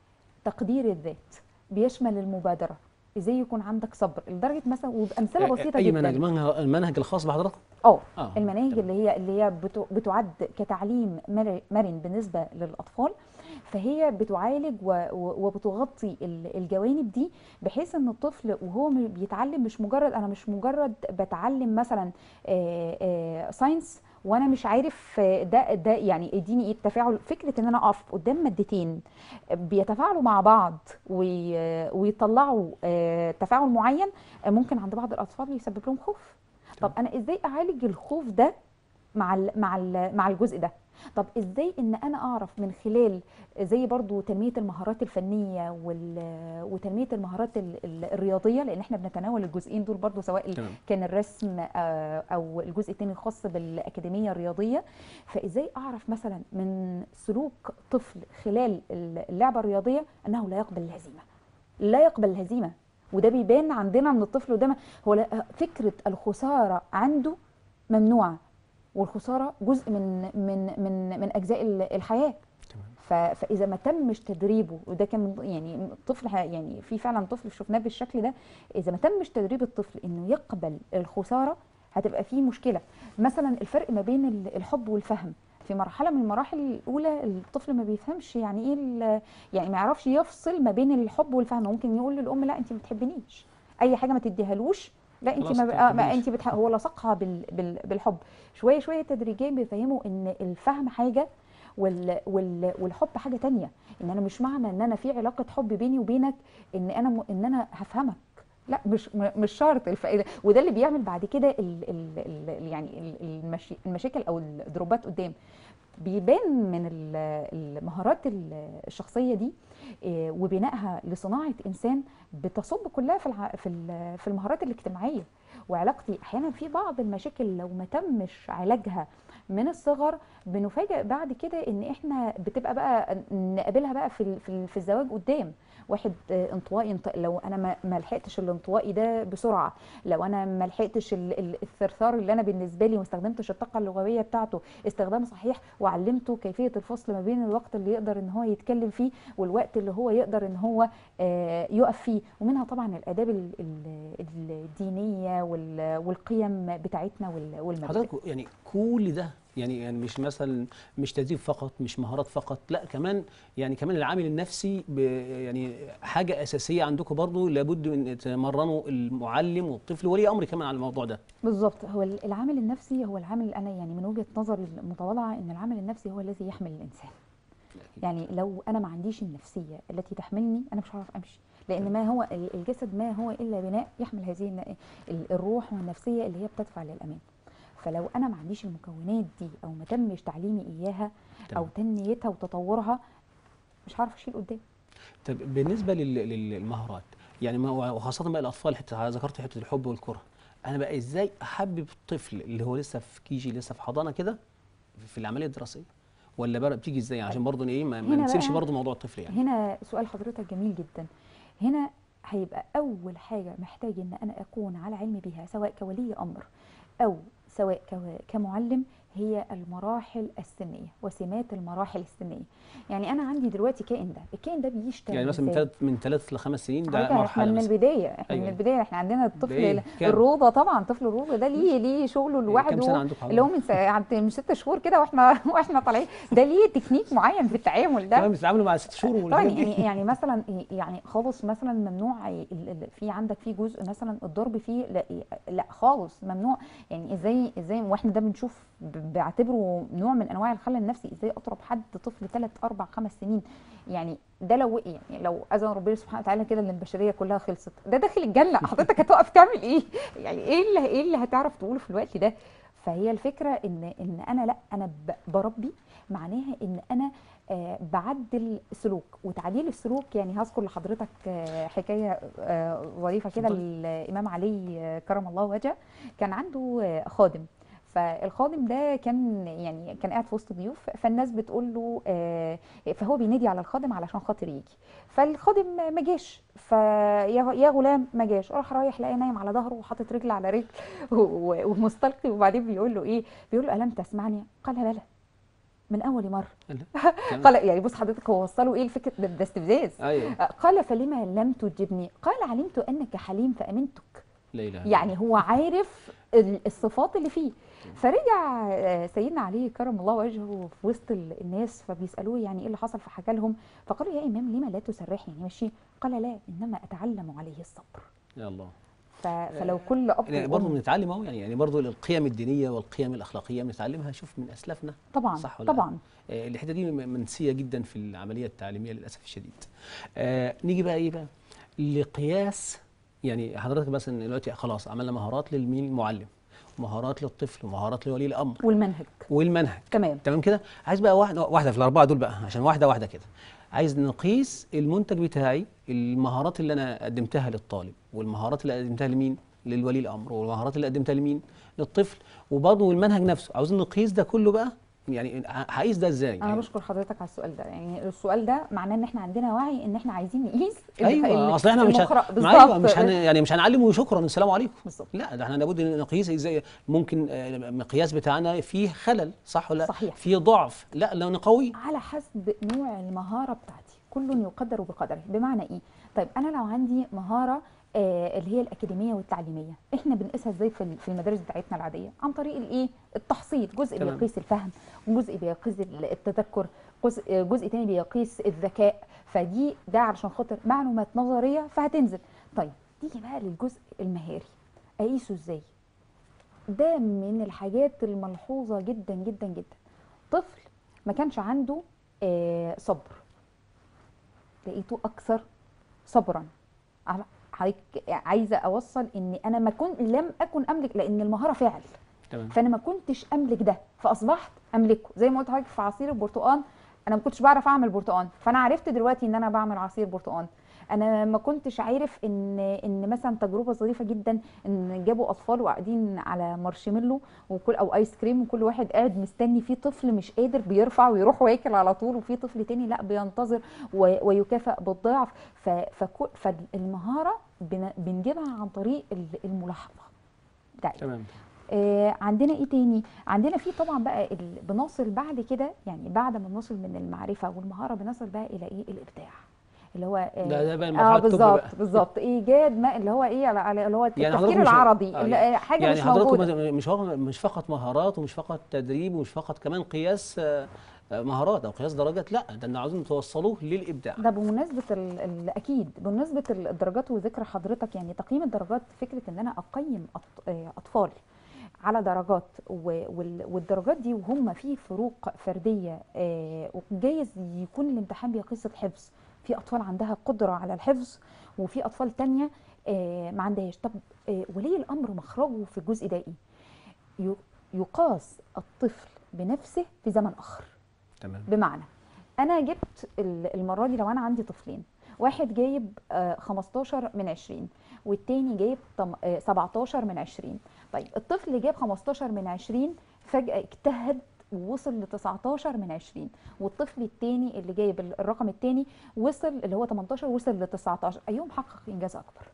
تقدير الذات بيشمل المبادره ازاي يكون عندك صبر لدرجه مثلا وبامثله بسيطه اي جدا منهج المنهج, المنهج الخاص بحضرتك اه اه المناهج تمام. اللي هي اللي هي بتو- بتعد كتعليم مر- مرن بالنسبه للاطفال فهي بتعالج و- و- وبتغطي ال- الجوانب دي بحيث ان الطفل وهو م- بيتعلم مش مجرد انا مش مجرد بتعلم مثلا ساينس وانا مش عارف آه، ده ده يعني اديني ايه التفاعل فكره ان انا اقف قدام مادتين بيتفاعلوا مع بعض وي- ويطلعوا آه، تفاعل معين آه، ممكن عند بعض الاطفال يسبب لهم خوف طب انا ازاي اعالج الخوف ده مع ال مع ال مع الجزء ده طب ازاي ان انا اعرف من خلال زي برضو تنميه المهارات الفنيه وال- وتنميه المهارات ال- ال- الرياضيه لان احنا بنتناول الجزئين دول برضو سواء ال- تمام. كان الرسم آه، او الجزء الثاني الخاص بالاكاديميه الرياضيه فازاي اعرف مثلا من سلوك طفل خلال اللعبه الرياضيه انه لا يقبل الهزيمه لا يقبل الهزيمه وده بيبان عندنا من الطفل قدام هو لا- فكره الخساره عنده ممنوعه والخساره جزء من من من من اجزاء ال- الحياه تمام. ف- فاذا ما تمش تدريبه وده كان من- يعني الطفل ه- يعني في فعلا طفل شفناه بالشكل ده اذا ما تمش تدريب الطفل انه يقبل الخساره هتبقى في مشكله مثلا الفرق ما بين ال- الحب والفهم في مرحله من المراحل الاولى الطفل ما بيفهمش يعني ايه ال- يعني ما يعرفش يفصل ما بين الحب والفهم ممكن يقول للام لا انت ما بتحبنيش اي حاجه ما تديهالوش لا انت خلاص ما, بقى ما تكمليش. انت بتح... هو لصقها بال... بال... بالحب شويه شويه تدريجيا بيفهموا ان الفهم حاجه وال... وال... والحب حاجه تانية ان انا مش معنى ان انا في علاقه حب بيني وبينك ان انا م... ان انا هفهمك لا مش م- مش شرط الف... وده اللي بيعمل بعد كده ال... ال... ال... يعني ال- المشي... المشاكل او الدروبات قدام بيبان من ال- المهارات ال- الشخصيه دي آه، وبنائها لصناعه انسان بتصب كلها في الع... في ال- في المهارات الاجتماعيه وعلاقتي احيانا في بعض المشاكل لو ما تمش علاجها من الصغر بنفاجئ بعد كده ان احنا بتبقى بقى نقابلها بقى في ال- في ال- في الزواج قدام واحد آه، انطوائي انط- لو انا ما- ما لحقتش الانطوائي ده بسرعه لو انا ما لحقتش ال- ال- الثرثار اللي انا بالنسبه لي ما استخدمتش الطاقه اللغويه بتاعته استخدام صحيح وعلمته كيفيه الفصل ما بين الوقت اللي يقدر ان هو يتكلم فيه والوقت اللي هو يقدر ان هو آه، يقف فيه ومنها طبعا الاداب ال- ال- الدينيه وال- والقيم بتاعتنا وال- والمبادئ حضرتك يعني كل ده يعني يعني مش مثلا مش تدريب فقط مش مهارات فقط لا كمان يعني كمان العامل النفسي ب- يعني حاجه اساسيه عندكم برضو لابد ان تمرنوا المعلم والطفل ولي امر كمان على الموضوع ده بالظبط هو ال- العامل النفسي هو العامل اللي انا يعني من وجهه نظري المتواضعه ان العامل النفسي هو الذي يحمل الانسان يعني لو انا ما عنديش النفسيه التي تحملني انا مش هعرف امشي لان ما هو ال- الجسد ما هو الا بناء يحمل هذه الن- ال- الروح والنفسيه اللي هي بتدفع للامان فلو انا ما عنديش المكونات دي او ما تمش تعليمي اياها او تمام. تنميتها وتطورها مش هعرف اشيل قدام طب بالنسبه لل- لل- للمهارات يعني ما وخاصه بقى الاطفال حته ذكرت حته الحب والكره انا بقى ازاي احبب الطفل اللي هو لسه في كيجي لسه في حضانه كده في العمليه الدراسيه ولا بقى بتيجي ازاي عشان برضه ايه ما, ما هنا نسيبش بقى- برضه موضوع الطفل يعني هنا سؤال حضرتك جميل جدا هنا هيبقى اول حاجه محتاج ان انا اكون على علم بها سواء كولي امر او سواء كو- كمعلم هي المراحل السنيه وسمات المراحل السنيه يعني انا عندي دلوقتي كائن ده الكائن ده بيشتغل يعني مثلا من إزاي؟ ثلاث من ثلاث لخمس سنين على ده فكرة احنا مرحله من مثلا البدايه احنا أيوة. من البدايه احنا عندنا الطفل ده إيه؟ ال- كام؟ الروضه طبعا طفل الروضه ده ليه ليه شغله كام لوحده سنه عندكم اللي هو من س- عند من ست شهور كده واحنا واحنا طالعين ده ليه تكنيك معين في التعامل ده كمان بتتعاملوا مع ست شهور طبعا والحاجات دي. يعني يعني مثلا يعني خالص مثلا ممنوع ال- ال- في عندك في جزء مثلا الضرب فيه لا, لا خالص ممنوع يعني ازاي ازاي واحنا ده بنشوف ب- بعتبره نوع من انواع الخلل النفسي ازاي اضرب حد طفل 3 4 5 سنين يعني ده لو يعني لو اذن ربنا سبحانه وتعالى كده ان البشريه كلها خلصت ده داخل الجنه حضرتك هتقف تعمل ايه يعني ايه اللي ايه اللي هتعرف تقوله في الوقت ده فهي الفكره ان ان انا لا انا ب- بربي معناها ان انا آه، بعدل سلوك وتعديل السلوك يعني هذكر لحضرتك آه، حكايه آه، ظريفه كده اتفضلي. للامام علي آه، كرم الله وجهه كان عنده آه، خادم فالخادم ده كان يعني كان قاعد في وسط ضيوف فالناس بتقول له آه، فهو بينادي على الخادم علشان خاطر يجي فالخادم ما جاش فيا يا غلام ما جاش راح رايح لقى نايم على ظهره وحاطط رجل على رجل و- ومستلقي وبعدين بيقول له ايه بيقول له الم تسمعني قال بلى من اول مره كمان. قال يعني بص حضرتك هو وصله ايه الفكره ده, ده استفزاز ايوه قال فلما لم تجبني قال علمت انك حليم فامنتك لا اله إلا يعني هو عارف ال- الصفات اللي فيه فرجع آه، سيدنا علي كرم الله وجهه في وسط ال- الناس فبيسالوه يعني ايه اللي حصل فحكى لهم فقالوا يا امام لما لا تسرحني يعني ماشي قال لا انما اتعلم عليه الصبر يا الله ف- فلو كل اب يعني برضه وأم- بنتعلم اهو يعني يعني برضه القيم الدينيه والقيم الاخلاقيه بنتعلمها شوف من اسلافنا طبعا صح ولا لا؟ طبعا آه، الحته دي م- منسيه جدا في العمليه التعليميه للاسف الشديد. آه نيجي بقى ايه بقى؟ لقياس يعني حضرتك مثلا دلوقتي خلاص عملنا مهارات للمين المعلم مهارات للطفل ومهارات لولي الامر والمنهج والمنهج تمام تمام كده عايز بقى واحده واحده في الاربعه دول بقى عشان واحده واحده كده عايز نقيس المنتج بتاعي المهارات اللي انا قدمتها للطالب والمهارات اللي قدمتها لمين للولي الامر والمهارات اللي قدمتها لمين للطفل وبرضه المنهج نفسه عاوزين نقيس ده كله بقى يعني ه- هقيس ده ازاي انا يعني بشكر حضرتك على السؤال ده يعني السؤال ده معناه ان احنا عندنا وعي ان احنا عايزين نقيس ال- ال- ايوه اصل احنا مش المخرج- ه- بالظبط ايوه مش هن يعني مش هنعلمه شكرا السلام عليكم بالظبط لا ده احنا لابد ان نقيس ازاي ممكن آه، المقياس بتاعنا فيه خلل صح ولا لا؟ صحيح. فيه ضعف لا لو نقوي على حسب نوع المهارة بتاعتي كل يقدر بقدره بمعنى ايه طيب انا لو عندي مهارة آه اللي هي الأكاديمية والتعليمية احنا بنقيسها ازاي في ال- في المدارس بتاعتنا العادية عن طريق الايه التحصيل جزء تمام. بيقيس الفهم وجزء بيقيس ال- التذكر جزء آه، جزء تاني بيقيس الذكاء فدي ده علشان خاطر معلومات نظرية فهتنزل طيب تيجي بقى للجزء المهاري اقيسه ازاي ده من الحاجات الملحوظه جدا جدا جدا طفل ما كانش عنده آه صبر لقيته اكثر صبرا على- حضرتك عايزه اوصل ان انا ما كنت لم اكن املك لان المهاره فعل تمام فانا ما كنتش املك ده فاصبحت املكه زي ما قلت لحضرتك في عصير البرتقال انا ما كنتش بعرف اعمل برتقال فانا عرفت دلوقتي ان انا بعمل عصير برتقال انا ما كنتش عارف ان ان مثلا تجربه ظريفه جدا ان جابوا اطفال وقاعدين على مارشميلو وكل او ايس كريم وكل واحد قاعد مستني في طفل مش قادر بيرفع ويروح واكل على طول وفي طفل تاني لا بينتظر و- ويكافئ بالضعف ف- فكو- فالمهاره بن- بنجيبها عن طريق ال- الملاحظه بتاعتنا تمام آه عندنا ايه تاني عندنا في طبعا بقى ال- بنصل بعد كده يعني بعد ما بنصل من المعرفه والمهاره بنصل بقى الى ايه الابداع اللي هو آه ده ده بقى اه المرحله التوب بقى بالظبط بالظبط ايجاد ما اللي هو ايه على- على اللي هو يعني التفكير حضرتك مش- العرضي آه، اللي آه، حاجه يعني مش حضراتكم موجوده مش فقط مش فقط مهارات ومش فقط تدريب ومش فقط كمان قياس آه، آه، مهارات او قياس درجات لا ده احنا عاوزين توصلوه للابداع ده بمناسبه ال ال اكيد بمناسبه الدرجات وذكر حضرتك يعني تقييم الدرجات فكره ان انا اقيم أط- آه، اطفال على درجات و- وال- والدرجات دي وهم في فروق فرديه آه، وجايز يكون الامتحان بيقيس الحفظ في اطفال عندها قدره على الحفظ وفي اطفال تانية آه، ما عندهاش طب آه، ولي الامر مخرجه في الجزء ده ايه ي- يقاس الطفل بنفسه في زمن اخر تمام بمعنى انا جبت ال- المره دي لو انا عندي طفلين واحد جايب آه، 15 من 20 والتاني جايب تم- آه، 17 من 20 طيب الطفل اللي جايب 15 من 20 فجاه اجتهد ووصل ل 19 من 20 والطفل التاني اللي جايب ال- الرقم التاني وصل اللي هو 18 وصل ل 19 ايهم حقق انجاز اكبر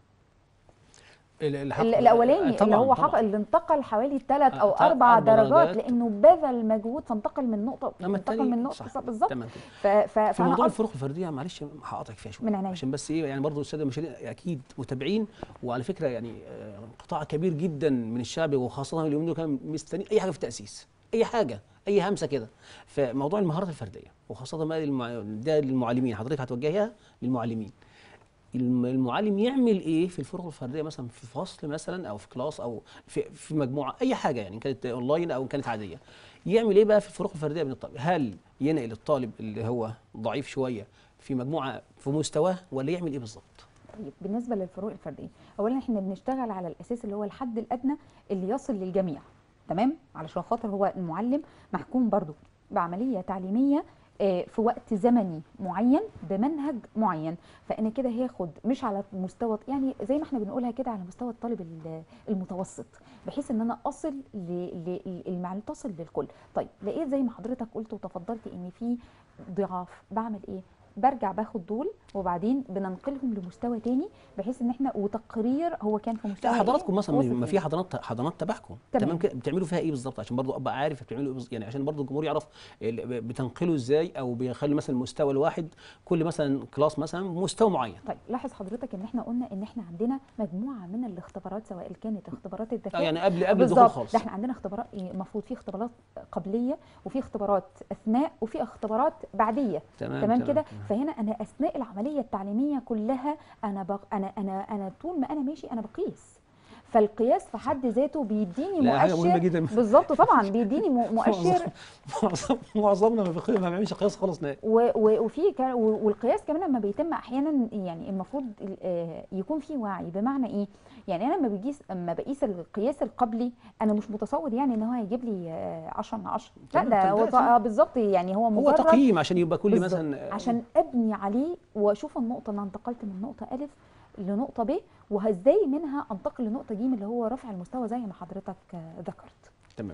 ال- الحق- ال- الاولاني اللي طبعاً، هو طبعاً. حقق اللي انتقل حوالي ثلاث او آه، تا- اربع أربع درجات درجات. لانه بذل مجهود فانتقل من نقطه اما انتقل التاني من نقطه صح صح بالظبط تمام كده ف... ف... في فانا موضوع قصد- الفروق الفرديه معلش هقاطعك فيها شويه من عينيا. عشان بس ايه يعني برضه الساده المشاهدين اكيد متابعين وعلى فكره يعني آه، قطاع كبير جدا من الشعب وخاصه اليومين دول كان مستني اي حاجه في التاسيس اي حاجه اي همسه كده فموضوع المهارات الفرديه وخاصه بقى للمع... ده للمعلمين حضرتك هتوجهها للمعلمين الم- المعلم يعمل ايه في الفروق الفرديه مثلا في فصل مثلا او في كلاس او في, في مجموعه اي حاجه يعني إن كانت اونلاين او إن كانت عاديه يعمل ايه بقى في الفروق الفرديه بين الطالب هل ينقل الطالب اللي هو ضعيف شويه في مجموعه في مستواه ولا يعمل ايه بالظبط طيب بالنسبه للفروق الفرديه اولا احنا بنشتغل على الاساس اللي هو الحد الادنى اللي يصل للجميع تمام علشان خاطر هو المعلم محكوم برضو بعمليه تعليميه آه، في وقت زمني معين بمنهج معين فانا كده هاخد مش على مستوى يعني زي ما احنا بنقولها كده على مستوى الطالب ال- المتوسط بحيث ان انا اصل ل- ل- المعلومه تصل للكل طيب لقيت زي ما حضرتك قلت وتفضلت ان في ضعاف بعمل ايه برجع باخد دول وبعدين بننقلهم لمستوى تاني بحيث ان احنا وتقرير هو كان في مستوى لا إيه حضراتكم مثلا وصل ما فين. في حضانات حضانات تبعكم تمام. تمام كده بتعملوا فيها ايه بالظبط عشان برضو ابقى عارف بتعملوا ايه بالظ- يعني عشان برضو الجمهور يعرف ال- بتنقلوا ازاي او بيخلي مثلا المستوى الواحد كل مثلا كلاس مثلا مستوى معين طيب لاحظ حضرتك ان احنا قلنا ان احنا عندنا مجموعه من الاختبارات سواء كانت اختبارات آه الذكاء يعني قبل قبل الدخول بالظبط خالص ده احنا عندنا اختبارات المفروض في اختبارات قبليه وفي اختبارات اثناء وفي اختبارات بعديه تمام تمام كده فهنا انا اثناء العمليه التعليميه كلها انا بق... انا انا انا طول ما انا ماشي انا بقيس فالقياس في حد ذاته بيديني لا حاجه مهمه مؤشر جدا بالظبط طبعا بيديني م- مؤشر معظم معظمنا ما بيقي- ما بيعملش قياس خالص نهائي و- و- وفي ك- و- والقياس كمان لما بيتم احيانا يعني المفروض ال- آه، يكون في وعي بمعنى ايه يعني انا لما بقيس اما بقيس القياس القبلي انا مش متصور يعني ان هو هيجيب لي آه، 10 من 10 لا تمام، ده هو ده ط- آه، بالظبط يعني هو هو مجرد تقييم عشان يبقى كل بالظبط. مثلا عشان ابني عليه واشوف النقطه انا انتقلت من نقطه الف لنقطه ب وازاي منها انتقل لنقطه ج اللي هو رفع المستوى زي ما حضرتك آه، ذكرت تمام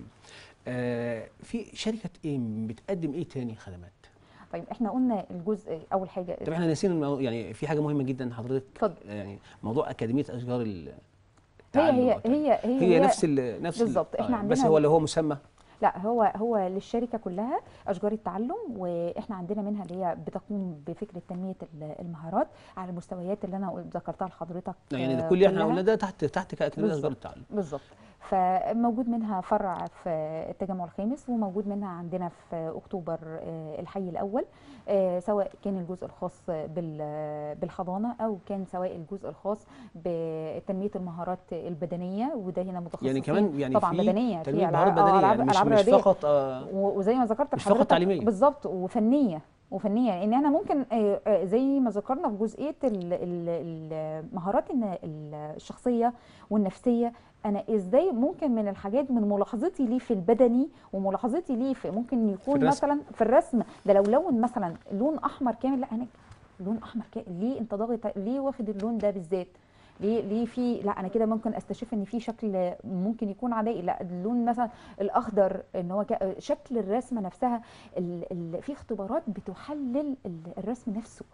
آه في شركه ايه بتقدم ايه تاني خدمات طيب احنا قلنا الجزء اول حاجه طب احنا ناسيين المو... يعني في حاجه مهمه جدا حضرتك اتفضل يعني موضوع اكاديميه اشجار ال- هي التعلم هي أو التعليم. هي هي, هي نفس ال نفس ال- بالظبط. إحنا آه، بس عندنا- هو اللي هو مسمى لا هو هو للشركه كلها اشجار التعلم واحنا عندنا منها اللي هي بتقوم بفكره تنميه ال- المهارات على المستويات اللي انا قلت- ذكرتها لحضرتك يعني ده آه، كل اللي احنا كلها. قلنا ده تحت تحت اكاديميه بالظبط. اشجار التعلم بالظبط فموجود منها فرع في التجمع الخامس وموجود منها عندنا في اكتوبر آه، الحي الاول آه، سواء كان الجزء الخاص بال- بالحضانه او كان سواء الجزء الخاص بتنميه المهارات البدنيه وده هنا متخصصين يعني كمان يعني طبعا في بدنيه تنميه في مهارات ألعاب- آه، بدنيه ألعاب- يعني مش ألعاب مش رياضية. فقط آه و- وزي ما ذكرت مش فقط لحضرتك تعليمية. بالظبط وفنيه وفنيه ان احنا ممكن آه، آه، زي ما ذكرنا في جزئيه ال- ال- المهارات الن- ال- الشخصيه والنفسيه انا ازاي ممكن من الحاجات من ملاحظتي ليه في البدني وملاحظتي ليه في ممكن يكون الرسم. مثلا في الرسم ده لو لون مثلا لون احمر كامل لا انا لون احمر كامل ليه انت ضاغط ليه واخد اللون ده بالذات ليه ليه في لا انا كده ممكن استشف ان في شكل ممكن يكون عدائي لا اللون مثلا الاخضر ان هو ك- شكل الرسمه نفسها ال ال في اختبارات بتحلل ال- الرسم نفسه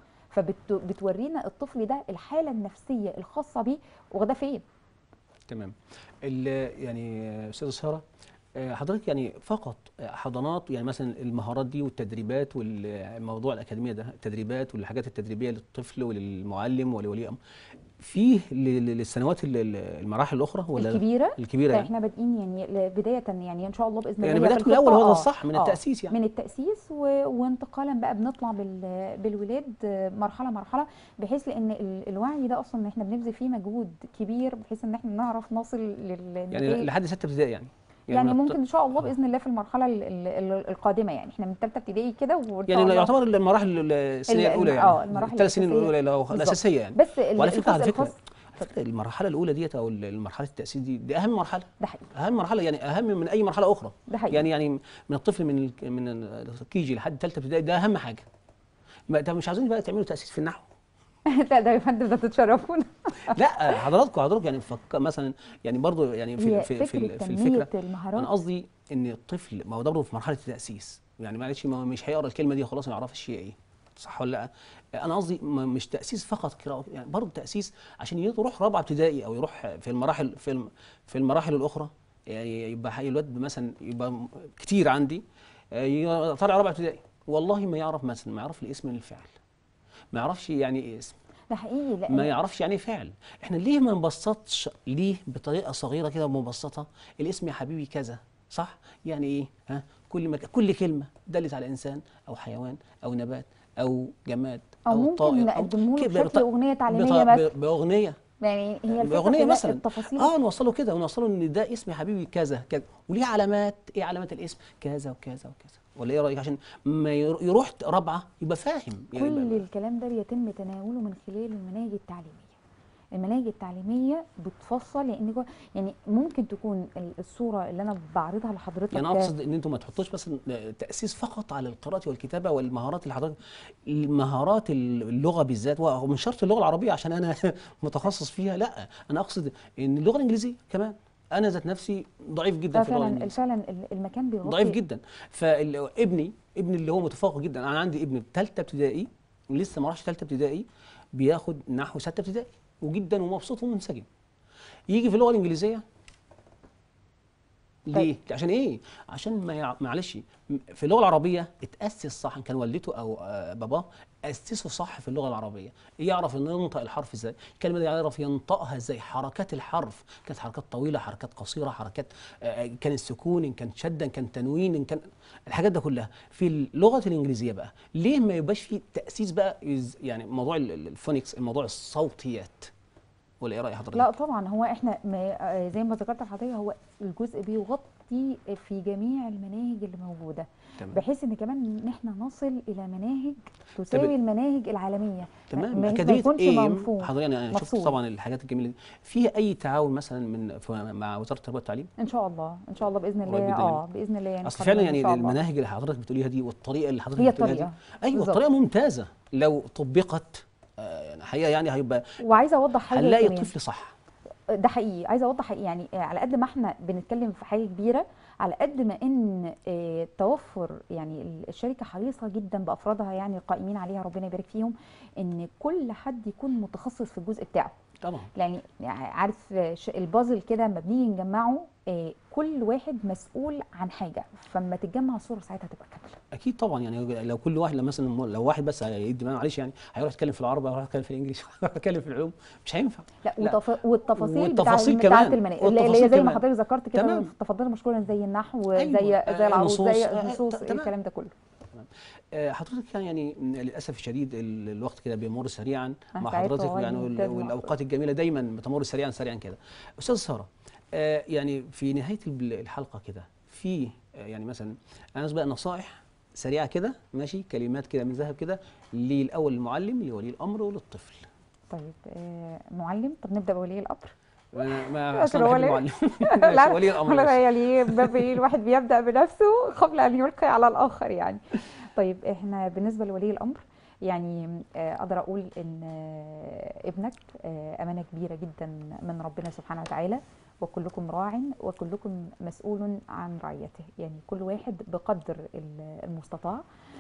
فبتورينا الطفل ده الحاله النفسيه الخاصه بيه واخده فين تمام ال- يعني آه، استاذه ساره آه، حضرتك يعني فقط آه، حضانات يعني مثلا المهارات دي والتدريبات والموضوع الاكاديميه ده التدريبات والحاجات التدريبيه للطفل وللمعلم ولولي امر فيه ل- ل- للسنوات ال- ال- المراحل الاخرى ولا الكبيره الكبيره يعني احنا بادئين يعني ل- بدايه يعني ان شاء الله باذن يعني الله هي بدات في من الاول الخطة، هو ده آه، الصح من آه، التاسيس يعني من التأسيس و... وانتقالا بقى بنطلع بال... بالولاد مرحلة مرحلة بحيث لأن ال- الوعي ده أصلا احنا بنبذل فيه مجهود كبير بحيث إن احنا نعرف نصل لل يعني لحد سته ابتدائي يعني يعني من الط- ممكن إن شاء الله بإذن الله في المرحلة ال- ال- ال- القادمة يعني احنا من ثالثة ابتدائي كده وإن شاء يعني الله- يعتبر المراحل ال- السنيه ال- الاولى آه، يعني المراحل الثلاث سنين الأساسية. الاولى اللي هو بالظبط. الاساسيه يعني بس ال- وعلى فكره على الجزء فكره الخاص على فكره المرحله الاولى ديت او مرحله التاسيس دي دي اهم مرحله ده حقيقي اهم مرحله يعني اهم من اي مرحله اخرى ده حقيقي يعني يعني من الطفل من ال- من الكيجي لحد ثالثه ابتدائي ده اهم حاجه ما طب مش عايزين بقى تعملوا تاسيس في النحو لا ده يا فندم ده تتشرفونا لا حضراتكم حضراتكم يعني فك مثلا يعني برضو يعني في هي في في, فكرة ال- في تنمية الفكره المهارات انا قصدي ان الطفل ما هو ده برضه في مرحله التاسيس يعني معلش ما هو مش هيقرا الكلمه دي وخلاص ما يعرفش هي ايه صح ولا لا انا قصدي ما- مش تاسيس فقط قراءه يعني برضه تاسيس عشان يروح رابعه ابتدائي او يروح في المراحل في الم- في المراحل الاخرى يعني يبقى حي- الواد مثلا يبقى م- كتير عندي آه، ي- طالع رابعه ابتدائي والله ما يعرف مثلا ما يعرف الاسم من الفعل ما يعرفش يعني ايه اسم ده حقيقي لأن ما يعرفش يعني ايه فعل احنا ليه ما نبسطش ليه بطريقه صغيره كده ومبسطه الاسم يا حبيبي كذا صح يعني ايه ها كل مك... كل كلمه دلت على انسان او حيوان او نبات او جماد أو ممكن طائر نقدمه له كده بشكل بط- أغنية تعليمية بط- مثلا ب- باغنيه يعني هي الفكرة باغنيه في مثلا التفاصيل اه نوصله كده ونوصله ان ده اسم يا حبيبي كذا كذا وليه علامات ايه علامات الاسم كذا وكذا وكذا ولا ايه رايك عشان ما ير- يروح رابعه يبقى فاهم يعني كل يبقى الكلام ده بيتم تناوله من خلال المناهج التعليميه المناهج التعليميه بتفصل لان جوه يعني ممكن تكون ال- الصوره اللي انا بعرضها لحضرتك يعني ده اقصد ان انتم ما تحطوش بس تاسيس فقط على القراءه والكتابه والمهارات اللي حضرتك المهارات اللغه بالذات ومن شرط اللغه العربيه عشان انا متخصص فيها لا انا اقصد ان اللغه الانجليزيه كمان انا ذات نفسي ضعيف جدا ده في اللغه فعلا الانجليزيه فعلا ال- المكان بيغطي ضعيف جدا فابني ابني اللي هو متفوق جدا انا عندي ابن ثالثه ابتدائي ولسه ما راحش ثالثه ابتدائي بياخد نحو سته ابتدائي وجدا ومبسوط ومنسجم يجي في اللغه الانجليزيه ليه؟ عشان ايه؟ عشان ما يع... معلش م- في اللغه العربيه اتاسس صح إن كان والدته او آه، باباه اسسه صح في اللغه العربيه يعرف انه ينطق الحرف ازاي الكلمه دي يعرف ينطقها ازاي حركات الحرف كانت حركات طويله حركات قصيره حركات آه، كان السكون ان كان شدا ان كان تنوين ان كان الحاجات ده كلها في اللغه الانجليزيه بقى ليه ما يبقاش في تاسيس بقى يز- يعني موضوع ال- ال- الفونكس الموضوع الصوتيات ولا ايه راي حضرتك لا طبعا هو احنا ما آه، زي ما ذكرت لحضرتك هو الجزء بيغطي في جميع المناهج اللي موجوده تمام بحيث ان كمان ان احنا نصل الى مناهج تساوي المناهج العالميه تمام ما- ما اكاديميه يكونش ايه منفوض حضرتك انا شفت مفصول. طبعا الحاجات الجميله دي فيها اي تعاون مثلا من ف- مع وزاره التربيه والتعليم ان شاء الله ان شاء الله باذن قريب الله جدا اه باذن الله يعني اصل قريباً فعلا إن يعني شاء الله. المناهج اللي حضرتك بتقوليها دي والطريقه اللي حضرتك هي بتقوليها دي الطريقه ايوه بالظبط. الطريقه ممتازه لو طبقت آه، يعني حقيقه يعني هيبقى وعايزه اوضح حاجه هنلاقي كمان. الطفل صح ده حقيقي عايزه اوضح حقيقي يعني آه، على قد ما احنا بنتكلم في حاجه كبيره على قد ما ان آه، توفر يعني ال- الشركه حريصه جدا بافرادها يعني القائمين عليها ربنا يبارك فيهم ان كل حد يكون متخصص في الجزء بتاعه طبعا يعني عارف آه، ش- البازل كده لما بنيجي نجمعه آه، كل واحد مسؤول عن حاجه فلما تتجمع الصوره ساعتها تبقى كامله اكيد طبعا يعني لو كل واحد لو مثلا لو واحد بس هيدي معلش يعني هيروح يتكلم في العربي هيروح يتكلم في الانجليزي هيروح يتكلم في العلوم مش هينفع لا, لا. وتف... والتفاصيل بتاع والتفاصيل بتاعت كمان. المناهج اللي والتفاصيل هي زي ما كمان. حضرتك ذكرت كده تمام. تفضلي مشكورا زي النحو أيوة. زي آه، زي العروض النصوص. زي آه، النصوص تمام. الكلام ده كله آه، حضرتك كان يعني م- للاسف الشديد ال- الوقت كده بيمر سريعا أنا مع سعيد حضرتك والله يعني جداً وال- مع والاوقات الجميله دايما بتمر سريعا سريعا كده استاذ ساره آه، يعني في نهايه الب- الحلقه كده في آه، يعني مثلا انا عايز بقى نصائح سريعه كده ماشي كلمات كده من ذهب كده للاول المعلم لولي الامر وللطفل طيب آه، معلم طب نبدا بولي الامر ما ما لكن اصلا هو بحب ليه؟ المعلم لا ماشي، ولي الامر ولا بس. يعني باب ايه الواحد بيبدا بنفسه قبل ان يلقي على الاخر يعني طيب احنا بالنسبه لولي الامر يعني آه، اقدر اقول ان آه، ابنك آه، امانه كبيره جدا من ربنا سبحانه وتعالى وكلكم راع وكلكم مسؤول عن رعيته يعني كل واحد بقدر ال- المستطاع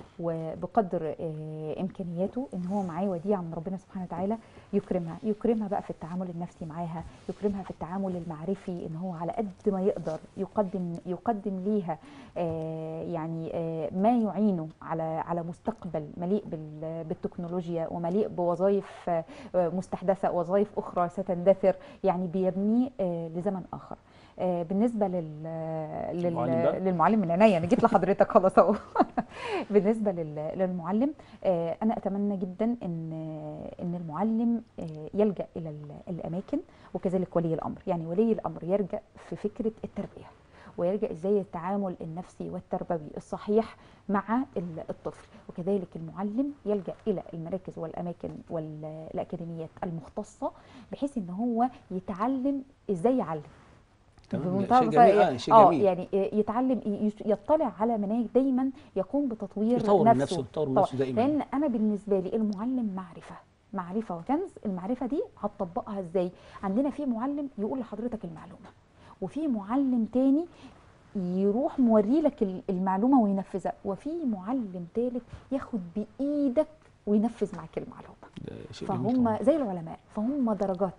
وبقدر آه، امكانياته ان هو معاه وديعه من ربنا سبحانه وتعالى يكرمها يكرمها بقى في التعامل النفسي معاها يكرمها في التعامل المعرفي ان هو على قد ما يقدر يقدم يقدم ليها آه، يعني آه، ما يعينه على على مستقبل مليء بال- بالتكنولوجيا ومليء بوظائف آه، مستحدثه وظائف اخرى ستندثر يعني بيبنيه آه، لزمن اخر آه، بالنسبه لل لل- المعلم بقى؟ للمعلم من عينيا انا جيت لحضرتك خلاص اهو بالنسبه لل- للمعلم آه، انا اتمنى جدا ان ان المعلم آه، يلجا الى ال- الاماكن وكذلك ولي الامر يعني ولي الامر يرجع في فكره التربيه ويلجا ازاي التعامل النفسي والتربوي الصحيح مع ال- الطفل وكذلك المعلم يلجا الى المراكز والاماكن والاكاديميات المختصه بحيث ان هو يتعلم ازاي يعلم تمام، بمنتهى شيء البساطة جميل، إيه؟ آه، شيء اه جميل. يعني يتعلم ي- يطلع على مناهج دايما يقوم بتطوير يطور من نفسه نفسه يطور من طبعاً. نفسه دائما لان انا بالنسبه لي المعلم معرفه معرفه وكنز المعرفه دي هتطبقها ازاي عندنا في معلم يقول لحضرتك المعلومه وفي معلم تاني يروح موري لك ال- المعلومه وينفذها وفي معلم ثالث ياخد بايدك وينفذ معاك المعلومه ده شيء جميل طبعاً. فهم زي العلماء فهم درجات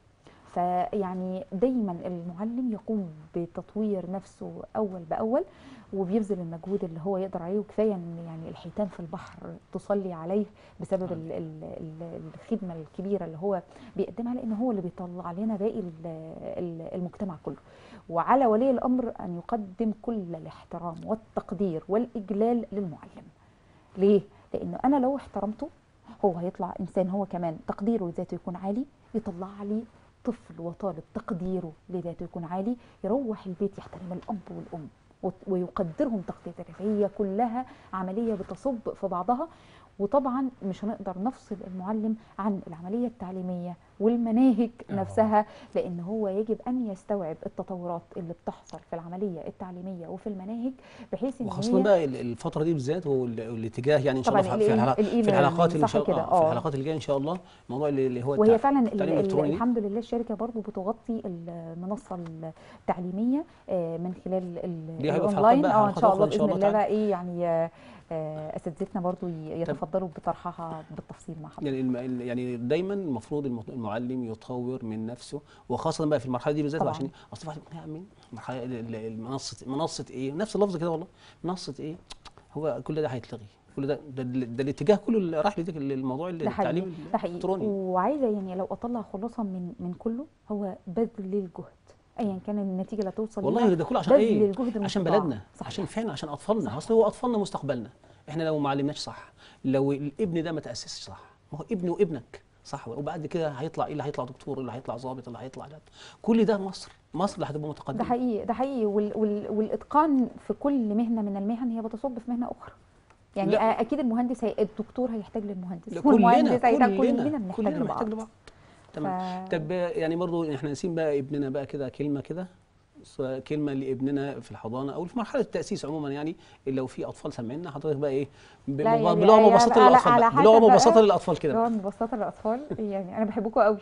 فيعني دايما المعلم يقوم بتطوير نفسه اول باول وبيبذل المجهود اللي هو يقدر عليه وكفايه ان يعني الحيتان في البحر تصلي عليه بسبب ال- ال- ال- الخدمه الكبيره اللي هو بيقدمها لان هو اللي بيطلع لنا باقي ال- ال- المجتمع كله وعلى ولي الامر ان يقدم كل الاحترام والتقدير والاجلال للمعلم ليه لانه انا لو احترمته هو هيطلع انسان هو كمان تقديره لذاته يكون عالي يطلع لي طفل وطالب تقديره لذاته يكون عالي يروح البيت يحترم الاب والام وت- ويقدرهم تقدير فهي كلها عمليه بتصب في بعضها وطبعا مش هنقدر نفصل المعلم عن العمليه التعليميه والمناهج آه. نفسها لان هو يجب ان يستوعب التطورات اللي بتحصل في العمليه التعليميه وفي المناهج بحيث ان وخاصة هي بقى ال- الفترة دي بالذات هو ال- الاتجاه يعني ان شاء طبعاً الله في- في ال- الحلقات ال- في الحلقات اللي ان صح شاء كده، الله في آه. الحلقات اللي جايه ان شاء الله الموضوع اللي اللي هو وهي التع- فعلا ال- التعليم ال- الالكتروني الحمد لله الشركه برضو بتغطي المنصه التعليميه آه، من خلال ال- دي هيبقى في حلقات الاونلاين بقى، اه ان حلقات شاء الله أخرى إن شاء باذن الله الله تعالى. بقى ايه يعني آه، آه، اساتذتنا برضو ي- يتفضلوا بطرحها بالتفصيل مع حضرتك يعني الم- ال- يعني دايما المفروض الم- المعلم يطور من نفسه وخاصة بقى في المرحلة دي بالذات طبعاً. عشان اصل واحد يا عمي المرحلة ال- ال- المنصة منصة ايه نفس اللفظ كده والله منصة ايه هو كل ده هيتلغي كل ده ده, ده, ده الاتجاه كله اللي راح لديك الموضوع ده حقيقي التعليم ده حقيقي الالكتروني وعايزه يعني لو اطلع خلاصه من من كله هو بذل الجهد ايا كان النتيجه اللي توصل والله ليها ده كله عشان بذل ايه الجهد عشان المستطاع. بلدنا صحيح. عشان فعلا عشان اطفالنا اصل هو اطفالنا مستقبلنا احنا لو ما علمناش صح لو الابن ده ما تاسسش صح ما هو ابني وابنك صح وبعد كده هيطلع ايه اللي هيطلع دكتور اللي هيطلع ضابط اللي هيطلع ده كل ده مصر مصر اللي هتبقى ده متقدمه حقيقي ده حقيقي وال وال والاتقان في كل مهنه من المهن هي بتصب في مهنه اخرى يعني لا. لا. اكيد المهندس هي الدكتور هيحتاج للمهندس لا، كلنا والمهندس هيحتاج كلنا كلنا بنحتاج كلنا لبعض محتاج لبعض تمام ف- طب يعني برضو احنا نسيب بقى ابننا بقى كده كلمه كده س- كلمه لابننا في الحضانه او في مرحله التاسيس عموما يعني لو في اطفال سامعيننا حضرتك بقى ايه ب- لا مب- يعني- بلغه يعني مبسطه على- للاطفال على بقى. حسب بلغه بقى. مبسطه للاطفال كده اللي هو ببساطه الاطفال يعني انا بحبكم قوي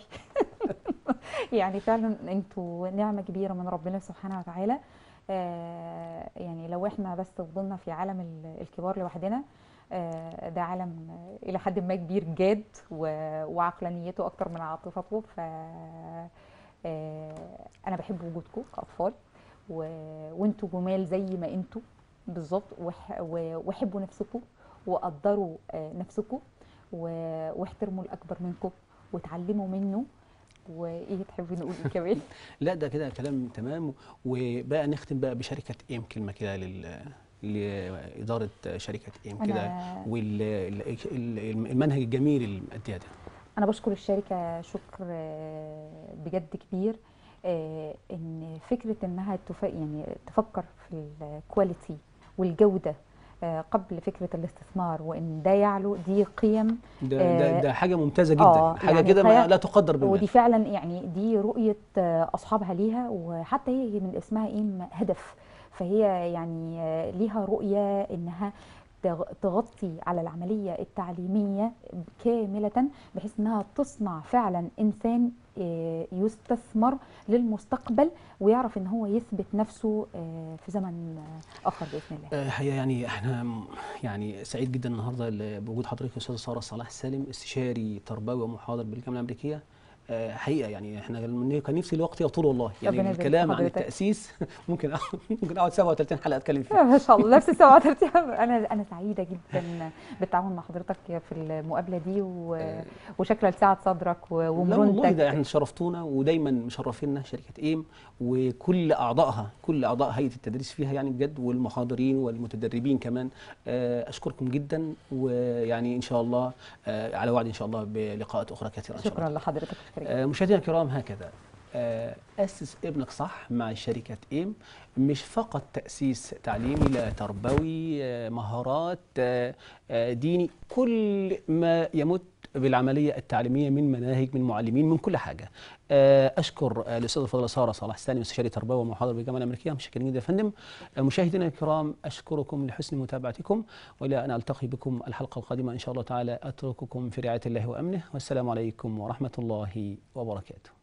يعني فعلا انتوا نعمه كبيره من ربنا سبحانه وتعالى آه يعني لو احنا بس فضلنا في عالم ال- الكبار لوحدنا آه ده عالم آه، الى حد ما كبير جاد و- وعقلانيته اكتر من عاطفته ف آه، انا بحب وجودكم كاطفال و... وانتوا جمال زي ما انتوا بالظبط وح... و... وحبوا نفسكم وقدروا آه، نفسكم و... واحترموا الاكبر منكم وتعلموا منه وايه تحبي نقول ايه كمان لا ده كده كلام تمام وبقى نختم بقى بشركه ايم كلمه كده لل لإدارة شركة إيم كده انا والمنهج الجميل اللي مأديها ده انا بشكر الشركه شكر آه، بجد كبير آه، ان فكره انها تف... يعني تفكر في الكواليتي والجوده آه، قبل فكره الاستثمار وان ده يعلو دي قيم ده, ده, آه، ده حاجة ممتازة جدا آه، حاجة يعني كده ما خيال- لا تقدر بالمال ودي فعلا يعني دي رؤيه آه، اصحابها ليها وحتى هي من اسمها ايه هدف فهي يعني آه، ليها رؤيه انها تغ- تغطي على العمليه التعليميه كامله بحيث انها تصنع فعلا انسان آه، يستثمر للمستقبل ويعرف ان هو يثبت نفسه آه، في زمن آه، اخر باذن الله آه، هي يعني احنا م- يعني سعيد جدا النهارده ل- بوجود حضرتك يا استاذه ساره صلاح سالم استشاري تربوي ومحاضر بالجامعه الامريكيه آه، حقيقه يعني احنا من- كان نفسي الوقت يطول والله يعني ربنا يبارك في الكلام عن حضرتك. التاسيس ممكن أقعد- ممكن اقعد 37 حلقه اتكلم فيها ما شاء الله نفس السبعة ترتيب انا انا سعيده جدا بالتعاون مع حضرتك في المقابله دي و... وشكرا لسعه صدرك و- لا والله ومرونتك ده احنا شرفتونا ودايما مشرفينا شركه ايم وكل اعضائها كل اعضاء هيئه التدريس فيها يعني بجد والمحاضرين والمتدربين كمان آه، اشكركم جدا ويعني ان شاء الله آه، على وعد ان شاء الله بلقاءات اخرى كثيره ان شاء الله شكرا لحضرتك شكرا آه، مشاهدينا الكرام هكذا آه، أسس ابنك صح مع شركة إيم مش فقط تأسيس تعليمي لا تربوي آه، مهارات آه، آه، ديني كل ما يمت بالعملية التعليمية من مناهج من معلمين من كل حاجة آه، أشكر آه، الأستاذ الفاضل سارة صلاح سالم استشاري تربوي ومحاضر بالجامعة الأمريكية مشكورين جدا يا فندم آه، مشاهدينا الكرام أشكركم لحسن متابعتكم وإلى أن ألتقي بكم الحلقة القادمة إن شاء الله تعالى أترككم في رعاية الله وأمنه والسلام عليكم ورحمة الله وبركاته